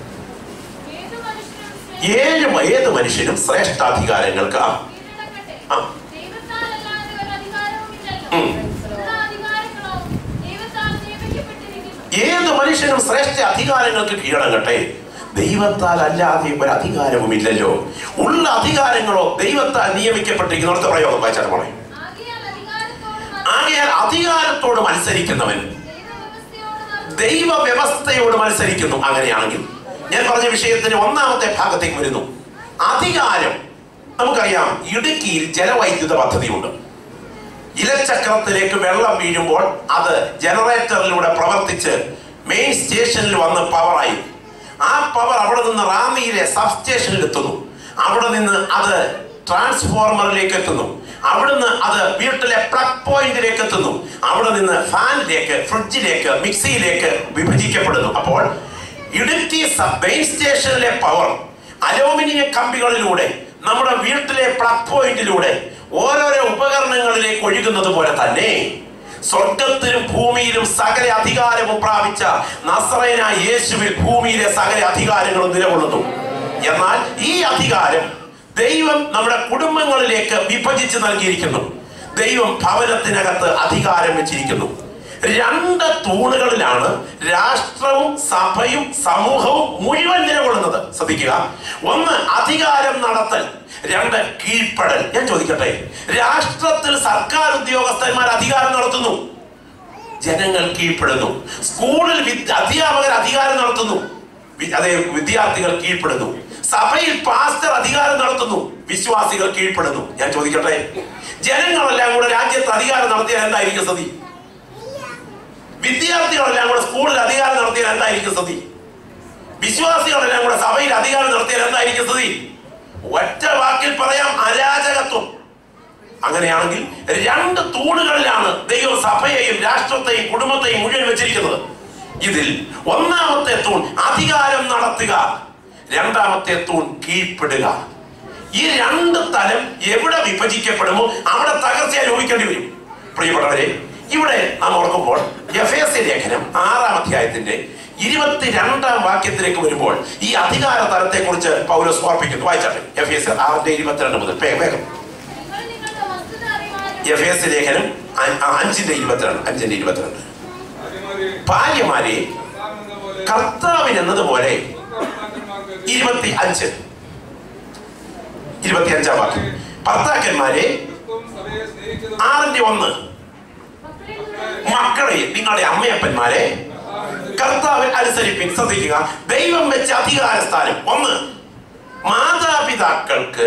ഏതു മനുഷ്യനും ഏഴ് മ- ഏത് മനുഷ്യനും ശ്രേഷ്ഠാധികാരങ്ങൾക്ക് ആ, കീഴടങ്ങട്ടെ. ആ. ദൈവത്താലല്ലാതെ ഒരു അധികാരവുമില്ലല്ലോ. ഉം. എല്ലാ അധികാരങ്ങളോ ദൈവത്താൽ നിയമിക്കപ്പെട്ടിരിക്കുന്നു. ഏത് മനുഷ്യനും ശ്രേഷ്ഠ അധികാരങ്ങൾക്ക് കീഴടങ്ങട്ടെ ദൈവത്താൽ അല്ലാതെ ഒരു അധികാരവുമില്ലല്ലോ ഉള്ള അധികാരങ്ങളോ ദൈവത്താൽ നിയമിക്കപ്പെട്ടിരിക്കുന്ന അടുത്ത പ്രയോഗം വായിച്ചാൽ പോണേ ആകയാൽ അധികാരത്തോട് മ- ആകയാൽ അധികാരത്തോട് മത്സരിക്കുന്നവൻ ദൈവവ്യവസ്ഥയോട് നട- ദൈവ വ്യവസ്ഥയോട് മത്സരിക്കുന്നു അങ്ങനെയാണെങ്കിൽ ഞാൻ പറഞ്ഞ വിഷയത്തിന് ഒന്നാമത്തെ ഭാഗത്തേക്ക് വരുന്നു അധികാരം നമുക്കറിയാം ഇടുക്കിയിൽ ജലവൈദ്യുത പദ്ധതിയുണ്ട് ഇലച്ചക്രത്തിലേക്ക് വെള്ളം വീഴുമ്പോൾ അത് ജനറേറ്ററിലൂടെ പ്രവർത്തിച്ച് മെയിൻ സ്റ്റേഷനിൽ വന്ന് പവറായി ആ പവർ അവിടെ നിന്ന് റാന്നിയിലെ സബ് സ്റ്റേഷനിൽ എത്തുന്നു അവിടെ നിന്ന് അത് ട്രാൻസ്ഫോർമറിലേക്ക് എത്തുന്നു അവിടുന്ന് അത് വീട്ടിലെ പ്ലഗ് പോയിന്റിലേക്ക് എത്തുന്നു അവിടെ നിന്ന് ഫാനിലേക്ക് ഫ്രിഡ്ജിലേക്ക് മിക്സിയിലേക്ക് വിഭജിക്കപ്പെടുന്നു അപ്പോൾ ഇടുക്കി സബ് മെയിൻ സ്റ്റേഷനിലെ പവർ അലൂമിനിയം കമ്പികളിലൂടെ നമ്മുടെ വീട്ടിലെ പ്ലഗ് പോയിന്റിലൂടെ ഓരോരോ ഉപകരണങ്ങളിലേക്ക് ഒഴുകുന്നത് പോലെ തന്നെ സ്വർഗത്തിലും ഭൂമിയിലും സകല അധികാരവും പ്രാപിച്ച നസ്രയന യേശുവിൽ ഭൂമിയിലെ സകല അധികാരങ്ങളും നിലകൊള്ളുന്നു എന്നാൽ ഈ അധികാരം ദൈവം നമ്മുടെ കുടുംബങ്ങളിലേക്ക് വിഭജിച്ച് നൽകിയിരിക്കുന്നു ദൈവം ഭവനത്തിനകത്ത് അധികാരം വെച്ചിരിക്കുന്നു രണ്ട് തൂണുകളിലാണ് രാഷ്ട്രവും സഭയും സമൂഹവും മുഴുവൻ നിലകൊള്ളുന്നത് ശ്രദ്ധിക്കുക ഒന്ന് അധികാരം നടത്തൽ രണ്ട് കീഴ്പ്പെടൽ ഞാൻ ചോദിക്കട്ടെ രാഷ്ട്രത്തിൽ സർക്കാർ ഉദ്യോഗസ്ഥന്മാർ അധികാരം നടത്തുന്നു ജനങ്ങൾ കീഴ്പ്പെടുന്നു സ്കൂളിൽ വിദ്യ- അധ്യാപകർ അധികാരം നടത്തുന്നു വി- അതെ വിദ്യാർത്ഥികൾ കീഴ്പ്പെടുന്നു സഭയിൽ പാസ്റ്റർ അധികാരം നടത്തുന്നു വിശ്വാസികൾ കീഴ്പ്പെടുന്നു ഞാൻ ചോദിക്കട്ടെ ജനങ്ങളെല്ലാം കൂടെ രാജ്യത്ത് അധികാരം നടത്തിയാൽ എന്തായിരിക്കും സ്ഥിതി വിദ്യാർത്ഥികളെല്ലാം കൂടെ സ്കൂളിൽ അധികാരം നടത്തിയാൽ എന്തായിരിക്കും സ്ഥിതി വിശ്വാസികളെല്ലാം കൂടെ സഭയിൽ അധികാരം നടത്തിയാൽ എന്തായിരിക്കും സ്ഥിതി ഒറ്റ വാക്കിൽ പറയാം അരാജകത്വം അങ്ങനെയാണെങ്കിൽ രണ്ട് തൂണുകളിലാണ് ദൈവം സഭയെയും രാഷ്ട്രത്തെയും കുടുംബത്തെയും മുഴുവൻ വെച്ചിരിക്കുന്നത് ഇതിൽ ഒന്നാമത്തെ തൂൺ അധികാരം നടത്തുക രണ്ടാമത്തെ തൂൺ കീഴ്പ്പെടുക ഈ രണ്ട് തലം എവിടെ വിഭജിക്കപ്പെടുമോ അവിടെ തകർച്ച അനുഭവിക്കേണ്ടി വരും പ്രിയപ്പെട്ടവരെ ഇവിടെ നാം ഓർക്കുമ്പോൾ എഫ് എസ് ലേഖനം ആറാം അധ്യായത്തിന്റെ ഇരുപത്തിരണ്ടാം വാക്യത്തിലേക്ക് വരുമ്പോൾ ഈ അധികാര തലത്തെ കുറിച്ച് പൗലോസ് ഓർപ്പിക്കുന്നു വായിച്ചാട്ടെ എഫ് എസ് ആറിന്റെ ഇരുപത്തിരണ്ട് മുതൽ വേ- വേഗം നിങ്ങൾ നിങ്ങളുടെ വസ്തുത അറിവാനും എഫ് എസ് ലേഖനം അ- ആ, അഞ്ചിന്റെ ഇരുപത്തിരണ്ട് അഞ്ചിന്റെ ഇരുപത്തിരണ്ട് ഭാര്യമാരെ ഭാര്യമാരെ കർത്താവെന്ന പോലെ കർത്താവിനെന്നതുപോലെ ഭർത്താക്കന്മാർക്ക് ഇരുപത്തി അഞ്ച് ഇരുപത്തി അഞ്ചാം വാക്യം ഭർത്താക്കന്മാരെ ക്രിസ്തുവും സഭയെ സ്നേഹിച്ചതും ആറിന്റെ ഒന്ന് മക്കളെ കൂടെ മക്കളെ നിങ്ങളുടെ അമ്മയപ്പന്മാരെ കർത്താവിൽ അനുസരിപ്പിൻ ശ്രദ്ധിക്കുക ദൈവം വെച്ച അധികാര സ്ഥാനം ഒന്ന് മാതാപിതാക്കൾക്ക്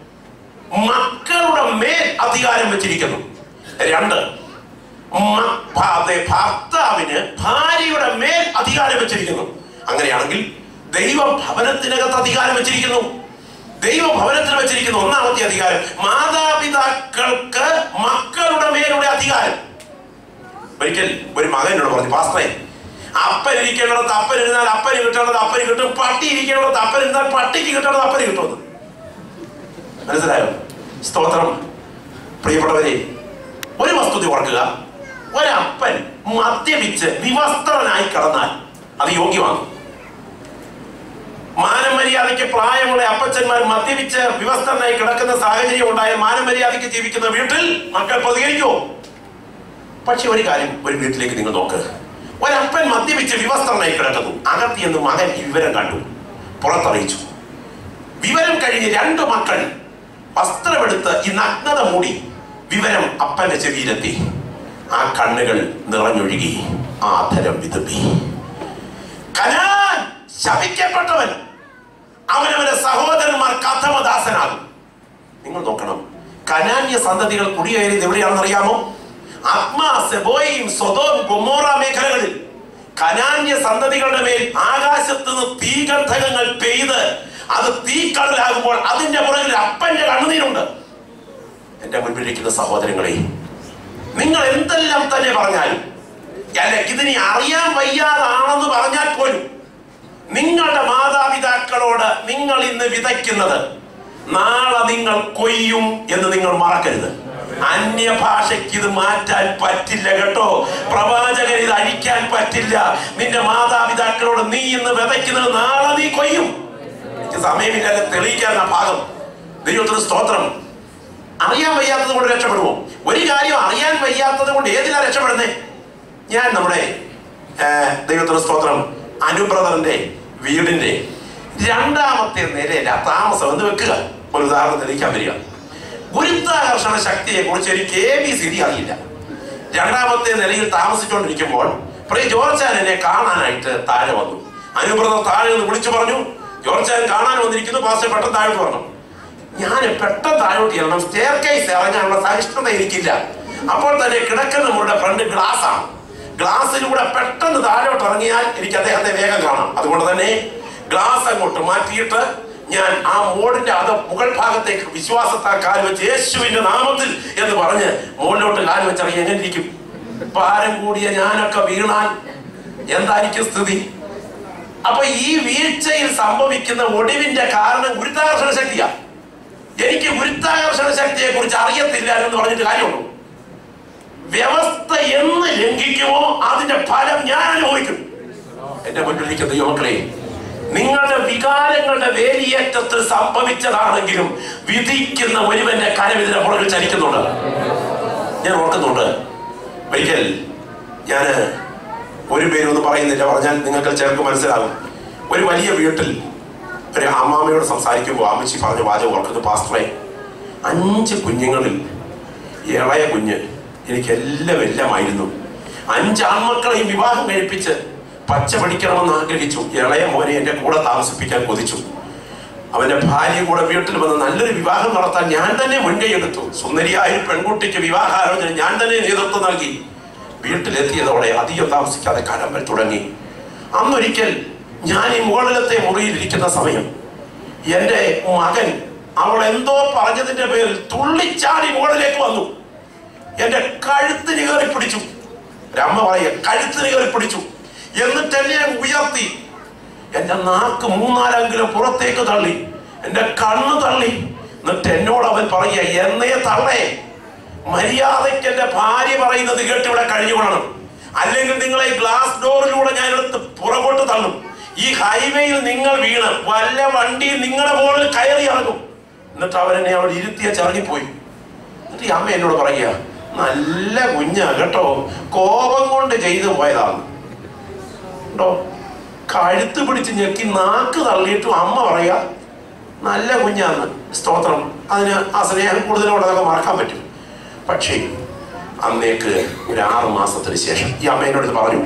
മക്കളുടെ മേൽ അധികാരം വെച്ചിരിക്കുന്നു രണ്ട് മ- ഭ- അതെ, ഭർത്താവിന് ഭാര്യയുടെ മേൽ അധികാരം വെച്ചിരിക്കുന്നു അങ്ങനെയാണെങ്കിൽ ദൈവ ഭവനത്തിനകത്ത് അധികാരം വെച്ചിരിക്കുന്നു ദൈവ ഭവനത്തിൽ വെച്ചിരിക്കുന്ന ഒന്നാമത്തെ അധികാരം മാതാപിതാക്കൾക്ക് മക്കളുടെ മേലുള്ള അധികാരം ഒരിക്കൽ ഒരു മകനോട് പറഞ്ഞു പാസ്തേ അപ്പൻ ഇരിക്കേണ്ടത് അപ്പൻ ഇരുന്നാൽ അപ്പന് കിട്ടേണ്ടത് അപ്പന് കിട്ടും പട്ടി ഇരിക്കേണ്ടത് അപ്പൻ ഇരുന്നാൽ പട്ടിക്ക് കിട്ടേണ്ടത് അപ്പന് കിട്ടുമെന്ന് മനസ്സിലായോ സ്തോത്രം പ്രിയപ്പെട്ടവരെ ഒരു വസ്തുത ഓർക്കുക ഒരപ്പൻ മദ്യപിച്ച് വിവസ്ത്രനായി കടന്നാൽ അത് യോഗ്യമാണ് മാനമര്യാദയ്ക്ക് പ്രായമുള്ള അപ്പച്ചന്മാർ മദ്യപിച്ച് വിവസ്ത്രനായി കിടക്കുന്ന സാഹചര്യം ഉണ്ടായ മാനമര്യാദയ്ക്ക് ജീവിക്കുന്ന വീട്ടിൽ മക്കൾ പ്രതികരിക്കുമോ പക്ഷെ ഒരു കാര്യം ഒരു വീട്ടിലേക്ക് നിങ്ങൾ നോക്ക് ഒരപ്പൻ മദ്യപിച്ച് വിവസ്ത്രനായി കിടക്കുന്നു അകത്ത് എന്ന് മകൻ ഈ വിവരം കണ്ടു പുറത്തറിയിച്ചു വിവരം കഴിഞ്ഞ് രണ്ട് മക്കൾ വസ്ത്രമെടുത്ത് ഈ നഗ്നത മൂടി വിവരം അപ്പന്റെ ചെവിയിലെത്തി ആ കണ്ണുകൾ നിറഞ്ഞൊഴുകി ആ അധരം വിതുമ്പി കനാൻ ശപിക്കപ്പെട്ടവൻ അവനവന്റെ സഹോദരന്മാർ കഥമദാസനാകും നിങ്ങൾ നോക്കണം കനാന്യ സന്തതികൾ കുടിയേറിയത് എവിടെയാണെന്ന് അറിയാമോ ആത്മാ സെബോയും സ്വതോം ഗൊമോറ മേഖലകളിൽ കനാന്യ സന്തതികളുടെ മേൽ ആകാശത്ത് നിന്ന് തീഗന്ധകങ്ങൾ പെയ്ത് അത് തീക്കടലാകുമ്പോൾ അതിന്റെ പുറകിൽ അപ്പന്റെ കണ്ണുനീരുണ്ട് എന്റെ മുൻപിലിരിക്കുന്ന സഹോദരങ്ങളെ നിങ്ങൾ എന്തെല്ലാം തന്നെ പറഞ്ഞാലും അല്ല ഇതിനി അറിയാൻ വയ്യാതാണെന്ന് പറഞ്ഞാൽ പോലും നിങ്ങളുടെ മാതാപിതാക്കളോട് നിങ്ങൾ ഇന്ന് വിതയ്ക്കുന്നത് നാളെ നിങ്ങൾ കൊയ്യും എന്ന് നിങ്ങൾ മറക്കരുത് അന്യഭാഷയ്ക്ക് ഇത് മാറ്റാൻ പറ്റില്ല കേട്ടോ പ്രവാചകൻ ഇത് അഴിക്കാൻ പറ്റില്ല നിന്റെ മാതാപിതാക്കളോട് നീ ഇന്ന് വിതയ്ക്കുന്നത് നാളെ നീ കൊയ്യും എനിക്ക് സമയമില്ലാതെ തെളിയിക്കാൻ ആ ഭാഗം ദൈവത്തിന് സ്തോത്രം അറിയാൻ വയ്യാത്തത് കൊണ്ട് രക്ഷപ്പെടുമോ ഒരു കാര്യം അറിയാൻ വയ്യാത്തത് കൊണ്ട് ഏതിലാ രക്ഷപ്പെടുന്നേ ഞാൻ നമ്മുടെ ആ, ദൈവത്തിന് സ്തോത്രം അനുബ്രദറിന്റെ വീടിന്റെ രണ്ടാമത്തെ നിലയില താമസം എന്ന് വെക്കുക ഒരു ഉദാഹരണം തെളിയിക്കാൻ വരിക ഗുരുത്വാകർഷണ ശക്തിയെ കുറിച്ച് എനിക്ക് എ ബി സി ഡി അറിയില്ല രണ്ടാമത്തെ നിലയിൽ താമസിച്ചുകൊണ്ടിരിക്കുമ്പോൾ പ്രിയ ജോർജാൻ എന്നെ കാണാനായിട്ട് താഴെ വന്നു അനുബ്രദർ താഴെ നിന്ന് വിളിച്ചു പറഞ്ഞു ജോർജാൻ കാണാൻ വന്നിരിക്കുന്നു പാസ്റ്റർ പെട്ടെന്ന് താഴോട്ട് പറഞ്ഞു ഞാൻ പെട്ടെന്ന് താഴോട്ട് ചെല്ലണം സ്റ്റെയർ കേസ് ഇറങ്ങാനുള്ള സഹിഷ്ണുത എനിക്കില്ല അപ്പോൾ തന്നെ കിടക്കുന്ന മുറിയുടെ ഫ്രണ്ട് ഗ്ലാസ് ആണ് ഗ്ലാസ്സിലൂടെ പെട്ടെന്ന് താഴോട്ട് ഇറങ്ങിയാൽ എനിക്ക് അദ്ദേഹത്തെ വേഗം കാണാം അതുകൊണ്ട് തന്നെ ഗ്ലാസ് അങ്ങോട്ട് മാറ്റിയിട്ട് ഞാൻ ആ മോഡിന്റെ അത് മുകൾ ഭാഗത്തേക്ക് വിശ്വാസത്താൽ കാൽ വെച്ച് യേശുവിന്റെ നാമത്തിൽ എന്ന് പറഞ്ഞ് മുകളിലോട്ട് കാൽ വെച്ചിറങ്ങി എങ്ങനെ ഇരിക്കും ഭാരം കൂടിയ ഞാനൊക്കെ വീണാൽ എന്തായിരിക്കും സ്ഥിതി അപ്പൊ ഈ വീഴ്ചയിൽ സംഭവിക്കുന്ന ഒടിവിന്റെ കാരണം ഗുരുത്വാകർഷണ ശക്തിയാ എനിക്ക് ഗുരുത്വാകർഷണ ശക്തിയെ കുറിച്ച് അറിയത്തില്ല എന്ന് പറഞ്ഞിട്ട് കാര്യമുള്ളൂ വ്യവസ്ഥ എന്ന് ലംഘിക്കുമോ അതിന്റെ ഫലം ഞാൻ അനുഭവിക്കും എന്റെ മുന്നിലിരിക്കുന്ന യുവക്കളെ നിങ്ങളുടെ വികാരങ്ങളുടെ വേലിയേറ്റത്തിൽ സംഭവിച്ചതാണെങ്കിലും വിധിക്കുന്ന ഒരുവന്റെ കരവിതിനെ പുറകിൽ ചലിക്കുന്നുണ്ട് ഞാൻ ഓർക്കുന്നുണ്ട് ഒരിക്കൽ ഞാന് ഒരു പേരൊന്നും പറയുന്നില്ല പറഞ്ഞാൽ നിങ്ങൾക്ക് ചിലർക്ക് മനസ്സിലാകും ഒരു വലിയ വീട്ടിൽ ഒരു അമ്മാമയോട് സംസാരിക്കുമ്പോൾ അമ്മച്ചി പറഞ്ഞ വാചകം ഓർക്കുന്നു പാസ്റ്ററെ അഞ്ച് കുഞ്ഞുങ്ങളിൽ ഇളയ കുഞ്ഞ് എനിക്ക് എല്ലാം എല്ലാമായിരുന്നു അഞ്ച് ആൺമക്കളെയും വിവാഹം കഴിപ്പിച്ച് പച്ച പഠിക്കണമെന്ന് ആഗ്രഹിച്ചു ഇളയ മോനെ എൻ്റെ കൂടെ താമസിപ്പിക്കാൻ കൊതിച്ചു അവന്റെ ഭാര്യ കൂടെ വീട്ടിൽ വന്ന് നല്ലൊരു വിവാഹം നടത്താൻ ഞാൻ തന്നെ മുൻകൈ എടുത്തു സുന്ദരിയായ ഒരു പെൺകുട്ടിക്ക് വിവാഹാലോചന ഞാൻ തന്നെ നേതൃത്വം നൽകി വീട്ടിലെത്തിയതോടെ അധികം താമസിക്കാതെ കടമ്പൽ തുടങ്ങി അന്നൊരിക്കൽ ഞാൻ ഈ മുകളിലത്തെ മുറിയിലിരിക്കുന്ന സമയം എൻ്റെ മകൻ അവൾ എന്തോ പറഞ്ഞതിന്റെ പേരിൽ തുള്ളിച്ചാടി മുകളിലേക്ക് വന്നു എന്റെ കഴുത്തിന് കയറി പിടിച്ചു ഒരമ്മ പറയുക കഴുത്തിന് കയറി പിടിച്ചു എന്നിട്ട് എന്നെ അങ്ങ് ഉയർത്തി എന്റെ നാക്ക് മൂന്നാലെങ്കിലും പുറത്തേക്ക് തള്ളി എന്റെ കണ്ണ് തള്ളി എന്നിട്ട് എന്നോട് അവൻ പറയുക എന്നേ തള്ളേ മര്യാദയ്ക്ക് എന്റെ ഭാര്യ പറയുന്നത് കേട്ട് ഇവിടെ കഴിഞ്ഞുകൊള്ളണം അല്ലെങ്കിൽ നിങ്ങളെ ഈ ഗ്ലാസ് ഡോറിലൂടെ ഞാൻ എടുത്ത് പുറകോട്ട് തള്ളും ഈ ഹൈവേയിൽ നിങ്ങൾ വീണ് വല്ല വണ്ടി നിങ്ങളുടെ മുകളിൽ കയറി ഇറങ്ങും എന്നിട്ട് അവരെന്നെ അവിടെ ഇരുത്തിയ ചിറങ്ങിപ്പോയി എന്നിട്ട് ഈ അമ്മ എന്നോട് പറയുക നല്ല കുഞ്ഞാ കേട്ടോ കോപം കൊണ്ട് ചെയ്തു പോയതാണ് കേട്ടോ കഴുത്ത് പിടിച്ച് ഞെക്കി നാക്ക് തള്ളിയിട്ടും അമ്മ പറയാ നല്ല കുഞ്ഞാന്ന് സ്തോത്രം അതിന് ആ സ്നേഹം കൂടുതലോടെ അതൊക്കെ മറക്കാൻ പറ്റും പക്ഷേ അന്നേക്ക് ഒരു ആറ് മാസത്തിന് ശേഷം ഈ അമ്മ എന്നോട് ഇത് പറഞ്ഞു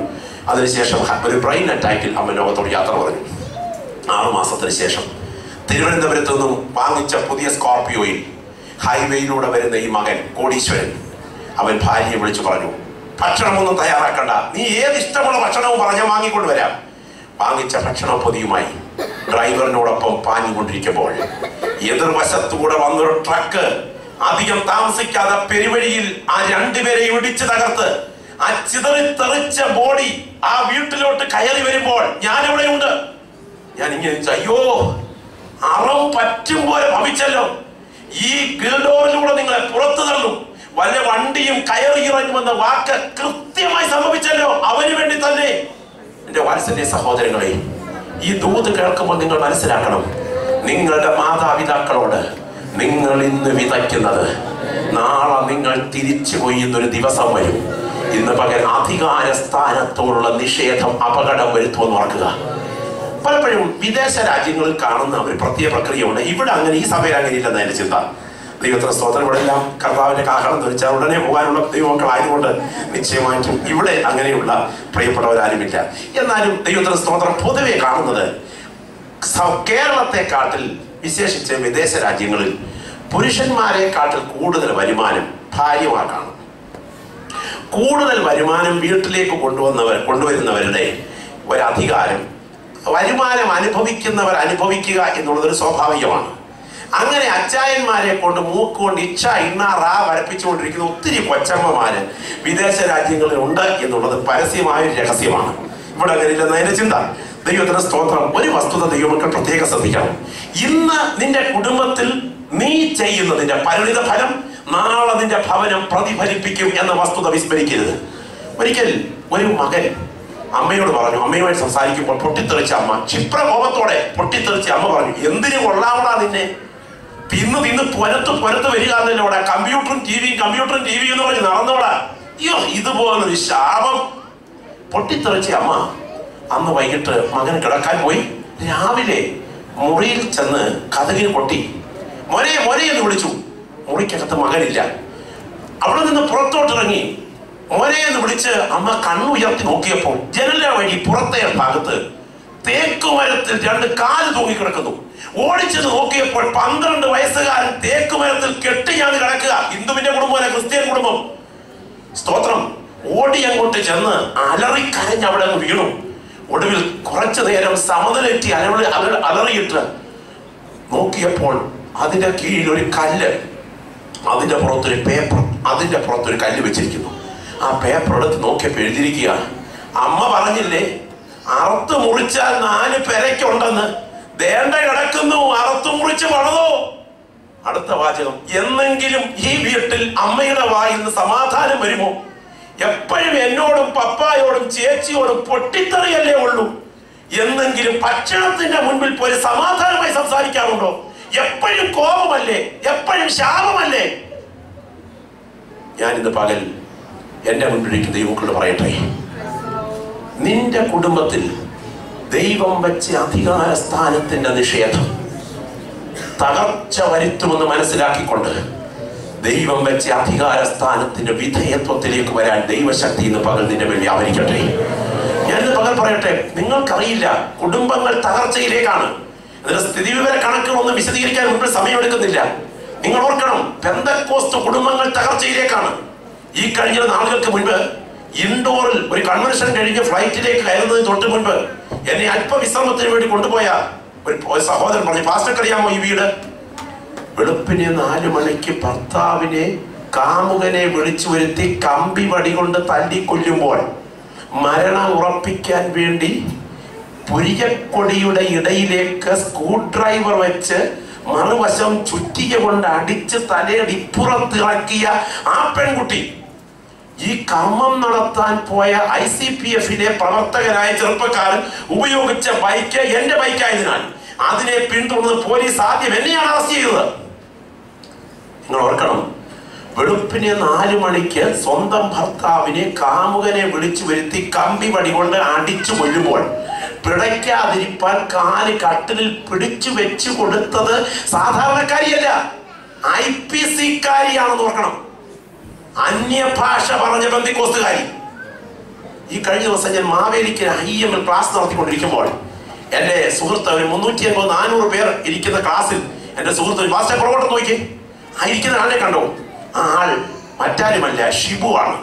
അതിനുശേഷം ഹ- ഒരു ബ്രെയിൻ അറ്റാക്കിൽ അമ്മ ലോകത്തോട് യാത്ര പറഞ്ഞു ആറു മാസത്തിന് ശേഷം തിരുവനന്തപുരത്ത് നിന്നും വാങ്ങിച്ച പുതിയ സ്കോർപിയോയിൽ ഹൈവേയിലൂടെ വരുന്ന ഈ മകൻ കോടീശ്വരൻ അവൻ ഭാര്യയെ വിളിച്ചു പറഞ്ഞു ഭക്ഷണമൊന്നും തയ്യാറാക്കണ്ട നീ ഏത് ഇഷ്ടമുള്ള ഭക്ഷണവും പറഞ്ഞാൽ വാങ്ങിക്കൊണ്ട് വരാം വാങ്ങിച്ച ഭക്ഷണ പൊതിയുമായി ഡ്രൈവറിനോടൊപ്പം പാഞ്ഞുകൊണ്ടിരിക്കുമ്പോൾ എതിർവശത്തുകൂടെ വന്നൊരു ട്രക്ക് അധികം താമസിക്കാതെ പെരുവഴിയിൽ ആ രണ്ടുപേരെ ഇടിച്ചു തകർത്ത് ആ ചിതറി തെറിച്ച ബോഡി ആ വീട്ടിലോട്ട് കയറി വരുമ്പോൾ ഞാൻ ഇവിടെയുണ്ട് ഞാൻ ഇങ്ങനെ ചോദിച്ചു, അയ്യോ അറം പറ്റും പോലെ ഭവിച്ചല്ലോ ഈ ഗിൽഡോറിലൂടെ നിങ്ങളെ പുറത്തു തള്ളും വല്ല വണ്ടിയും കയറി ഇറങ്ങുമെന്ന വാക്ക് കൃത്യമായി സംഭവിച്ചല്ലോ അവന് വേണ്ടി തന്നെ എന്റെ വാത്സല്യ സഹോദരങ്ങളെ ഈ ദൂത് കേൾക്കുമ്പോൾ നിങ്ങൾ മനസ്സിലാക്കണം നിങ്ങളുടെ മാതാപിതാക്കളോട് നിങ്ങൾ ഇന്ന് വിതയ്ക്കുന്നത് നാളെ നിങ്ങൾ തിരിച്ചു കൊയ്യുന്നൊരു ദിവസം വരും ഇന്ന് പകൽ അധികാര സ്ഥാനത്തോടുള്ള നിഷേധം അപകടം വരുത്തുമെന്ന് ഓർക്കുക പലപ്പോഴും വിദേശ രാജ്യങ്ങളിൽ കാണുന്ന ഒരു പ്രത്യേക പ്രക്രിയയുണ്ട് ഇവിടെ അങ്ങനെ ഈ സഭയിൽ അങ്ങനെ ഇല്ലെന്ന് എന്റെ ചിന്ത ദൈവത്തിന് സ്തോത്രം ഇവിടെ എല്ലാം കർത്താവിന്റെ കാഹളം ധരിച്ചാൽ ഉടനെ പോകാനുള്ള ദൈവമക്കളായതുകൊണ്ട് നിശ്ചയമായിട്ടും ഇവിടെ അങ്ങനെയുള്ള പ്രിയപ്പെട്ടവരാരുമില്ല എന്നാലും ദൈവത്തിന് സ്തോത്രം പൊതുവെ കാണുന്നത് സ- കേരളത്തെക്കാട്ടിൽ വിശേഷിച്ച് വിദേശ രാജ്യങ്ങളിൽ പുരുഷന്മാരെക്കാട്ടിൽ കൂടുതൽ വരുമാനം ഭാര്യമാർക്കാണ് കൂടുതൽ വരുമാനം വീട്ടിലേക്ക് കൊണ്ടുവന്നവർ കൊണ്ടുവരുന്നവരുടെ ഒരധികാരം വരുമാനം അനുഭവിക്കുന്നവർ അനുഭവിക്കുക എന്നുള്ളതൊരു സ്വാഭാവികമാണ് അങ്ങനെ അച്ചായന്മാരെ കൊണ്ട് മൂക്കുകൊണ്ട് ഇച്ഛ ഇണ്ണ റാ വരപ്പിച്ചുകൊണ്ടിരിക്കുന്ന ഒത്തിരി കൊച്ചമ്മമാര് വിദേശ രാജ്യങ്ങളിൽ ഉണ്ട് എന്നുള്ളത് പരസ്യമായ ഒരു രഹസ്യമാണ് ഇവിടെ അങ്ങനെ ഇല്ലെന്ന് അതിന്റെ ചിന്ത ദൈവത്തിന് സ്തോത്രം ഒരു വസ്തുത ദൈവമക്കൾ പ്രത്യേകം ശ്രദ്ധിക്കണം ഇന്ന് നിന്റെ കുടുംബത്തിൽ നീ ചെയ്യുന്നതിന്റെ പരിണിത ഫലം നാളെ നിന്റെ ഭവനം പ്രതിഫലിപ്പിക്കും എന്ന വസ്തുത വിസ്മരിക്കരുത് ഒരിക്കൽ ഒരു മകൻ അമ്മയോട് പറഞ്ഞു അമ്മയുമായി സംസാരിക്കുമ്പോൾ പൊട്ടിത്തെറിച്ച അമ്മ ക്ഷിപ്രകോപത്തോടെ പൊട്ടിത്തെറിച്ച അമ്മ പറഞ്ഞു എന്തിനു കൊള്ളാവടാ നിന്നെ തിന്ന് തിന്ന് പുരത്ത് പുരത്ത് വരിക എന്നല്ലോടെ കമ്പ്യൂട്ടറും ടി വിയും കമ്പ്യൂട്ടറും ടി വിയും എന്ന് പറഞ്ഞ് നടന്നോടാ അയ്യോ ഇതുപോലൊരു ശാപം പൊട്ടിത്തെറിച്ച അമ്മ അന്ന് വൈകിട്ട് മകൻ കിടക്കാൻ പോയി രാവിലെ മുറിയിൽ ചെന്ന് കഥകിന് പൊട്ടി മോനെ മോനെ എന്ന് വിളിച്ചു മുറിക്കകത്ത് മകനില്ല അവിടെ നിന്ന് പുറത്തോട്ടിറങ്ങി മോനെ എന്ന് വിളിച്ച് അമ്മ കണ്ണുയർത്തി നോക്കിയപ്പോൾ ജനല വഴി പുറത്തെ ഭാഗത്ത് തേക്കുമരത്തിൽ രണ്ട് കാല് തൂങ്ങിക്കിടക്കുന്നു ഓടിച്ചെന്ന് നോക്കിയപ്പോൾ പന്ത്രണ്ട് വയസ്സുകാരൻ തേക്കുമരത്തിൽ കെട്ടിയാന്ന് കിടക്കുക ഹിന്ദുവിന്റെ കുടുംബമല്ല ക്രിസ്ത്യൻ കുടുംബം സ്തോത്രം ഓടി അങ്ങോട്ട് ചെന്ന് അലറി കരഞ്ഞ് അവിടെ അങ്ങ് വീണു ഒടുവിൽ കുറച്ചു നേരം സമനിലെറ്റി അലറി അലറി- അലറിയിട്ട് നോക്കിയപ്പോൾ അതിന്റെ കീഴിൽ ഒരു കല്ല് അതിന്റെ പുറത്തൊരു പേപ്പർ അതിന്റെ പുറത്തൊരു കല്ല് വെച്ചിരിക്കുന്നു ആ പേപ്പർ എടുത്ത് നോക്കിയപ്പോൾ എഴുതിയിരിക്കുക അമ്മ പറഞ്ഞില്ലേ അറുത്ത് മുറിച്ചാൽ നാല് പെരയ്ക്കുണ്ടെന്ന് ദേണ്ട കിടക്കുന്നു അറുത്ത് മുറിച്ച് പണതോ അടുത്ത വാചകം എന്നെങ്കിലും ഈ വീട്ടിൽ അമ്മയുടെ വായിൽ നിന്ന് സമാധാനം വരുമോ എപ്പോഴും എന്നോടും പപ്പായോടും ചേച്ചിയോടും പൊട്ടിത്തെറിയല്ലേ ഉള്ളൂ എന്നെങ്കിലും ഭക്ഷണത്തിന്റെ മുൻപിൽ പോയി സമാധാനമായി സംസാരിക്കാറുണ്ടോ എപ്പോഴും കോപമല്ലേ എപ്പോഴും ശാപമല്ലേ ഞാൻ ഇന്ന് പകൽ എന്റെ മുൻപിലേക്ക് ദൈവങ്ങളോട് പറയട്ടെ നിന്റെ കുടുംബത്തിൽ ദൈവം വെച്ച അധികാര സ്ഥാനത്തിന്റെ നിഷേധം തകർച്ച വരുത്തുമെന്ന് മനസ്സിലാക്കിക്കൊണ്ട് ദൈവം വെച്ച അധികാര സ്ഥാനത്തിന്റെ വിധേയത്വത്തിലേക്ക് വരാൻ ദൈവശക്തി ഇന്ന് പകൽ നിന്റെ മേൽ വ്യാപരിക്കട്ടെ ഞാൻ ഇന്ന് പകൽ പറയട്ടെ നിങ്ങൾക്കറിയില്ല കുടുംബങ്ങൾ തകർച്ചയിലേക്കാണ് അതിന്റെ സ്ഥിതിവിവര കണക്കുകളൊന്നും വിശദീകരിക്കാൻ മുൻപിൽ സമയമെടുക്കുന്നില്ല നിങ്ങൾ ഓർക്കണം പെന്തക്കോസ്ത് കുടുംബങ്ങൾ തകർച്ചയിലേക്കാണ് ഈ കഴിഞ്ഞ നാളുകൾക്ക് മുൻപ് ഇൻഡോറിൽ ഒരു കൺവെൻഷൻ കഴിഞ്ഞ് ഫ്ലൈറ്റിലേക്ക് കയറുന്നതിന് തൊട്ട് മുൻപ് എന്നെ അല്പവിശ്രമത്തിന് വേണ്ടി കൊണ്ടുപോയ ഒരു ഒരു സഹോദരൻ പറഞ്ഞു പാസ്റ്റർക്ക് അറിയാമോ ഈ വീട് വെളുപ്പിന് നാലു മണിക്ക് ഭർത്താവിനെ കാമുകനെ വിളിച്ചു വരുത്തി കമ്പി വടി കൊണ്ട് തല്ലിക്കൊല്ലുമ്പോൾ മരണം ഉറപ്പിക്കാൻ വേണ്ടി പുരിയക്കൊടിയുടെ ഇടയിലേക്ക് സ്ക്രൂ ഡ്രൈവർ വെച്ച് മറുവശം ചുറ്റിക കൊണ്ട് അടിച്ച് തലയടിപ്പുറത്തിറക്കിയ ആ പെൺകുട്ടി ഈ കർമ്മം നടത്താൻ പോയ ഐ സി പി എഫിലെ പ്രവർത്തകനായ ചെറുപ്പക്കാരൻ ഉപയോഗിച്ച ബൈക്ക് എന്റെ ബൈക്കായതിനാൽ അതിനെ പിന്തുടർന്ന് പോലീസ് ആദ്യം എന്നെയാണ് അറസ്റ്റ് ചെയ്തത് നിങ്ങൾ ഓർക്കണം വെളുപ്പിന് നാലു മണിക്ക് സ്വന്തം ഭർത്താവിനെ കാമുകനെ വിളിച്ചു വരുത്തി കമ്പി വടി കൊണ്ട് അടിച്ചു കൊല്ലുമ്പോൾ പിടയ്ക്കാതിരിപ്പാൻ കാല് കട്ടിലിൽ പിടിച്ചു വെച്ചു കൊടുത്തത് സാധാരണക്കാരിയല്ല ഐ പി സിക്കാരിയാണെന്ന് ഓർക്കണം അന്യഭാഷ പറഞ്ഞ ബന്ധിക്കോസ്തുകാരി ഈ കഴിഞ്ഞ ദിവസം ഞാൻ മാവേലിക്ക് ഐ എം എൽ ക്ലാസ് നടത്തിക്കൊണ്ടിരിക്കുമ്പോൾ എൻ്റെ സുഹൃത്ത് ഒരു മുന്നൂറ്റി അൻപത് നാനൂറ് പേർ ഇരിക്കുന്ന ക്ലാസ്സിൽ എൻ്റെ സുഹൃത്ത് മാസ്റ്റർ പുറകോട്ട് നോക്കി ആ ഇരിക്കുന്ന ആളെ കണ്ടോ ആ ആൾ മറ്റാരുമല്ല ഷിബു ആണ്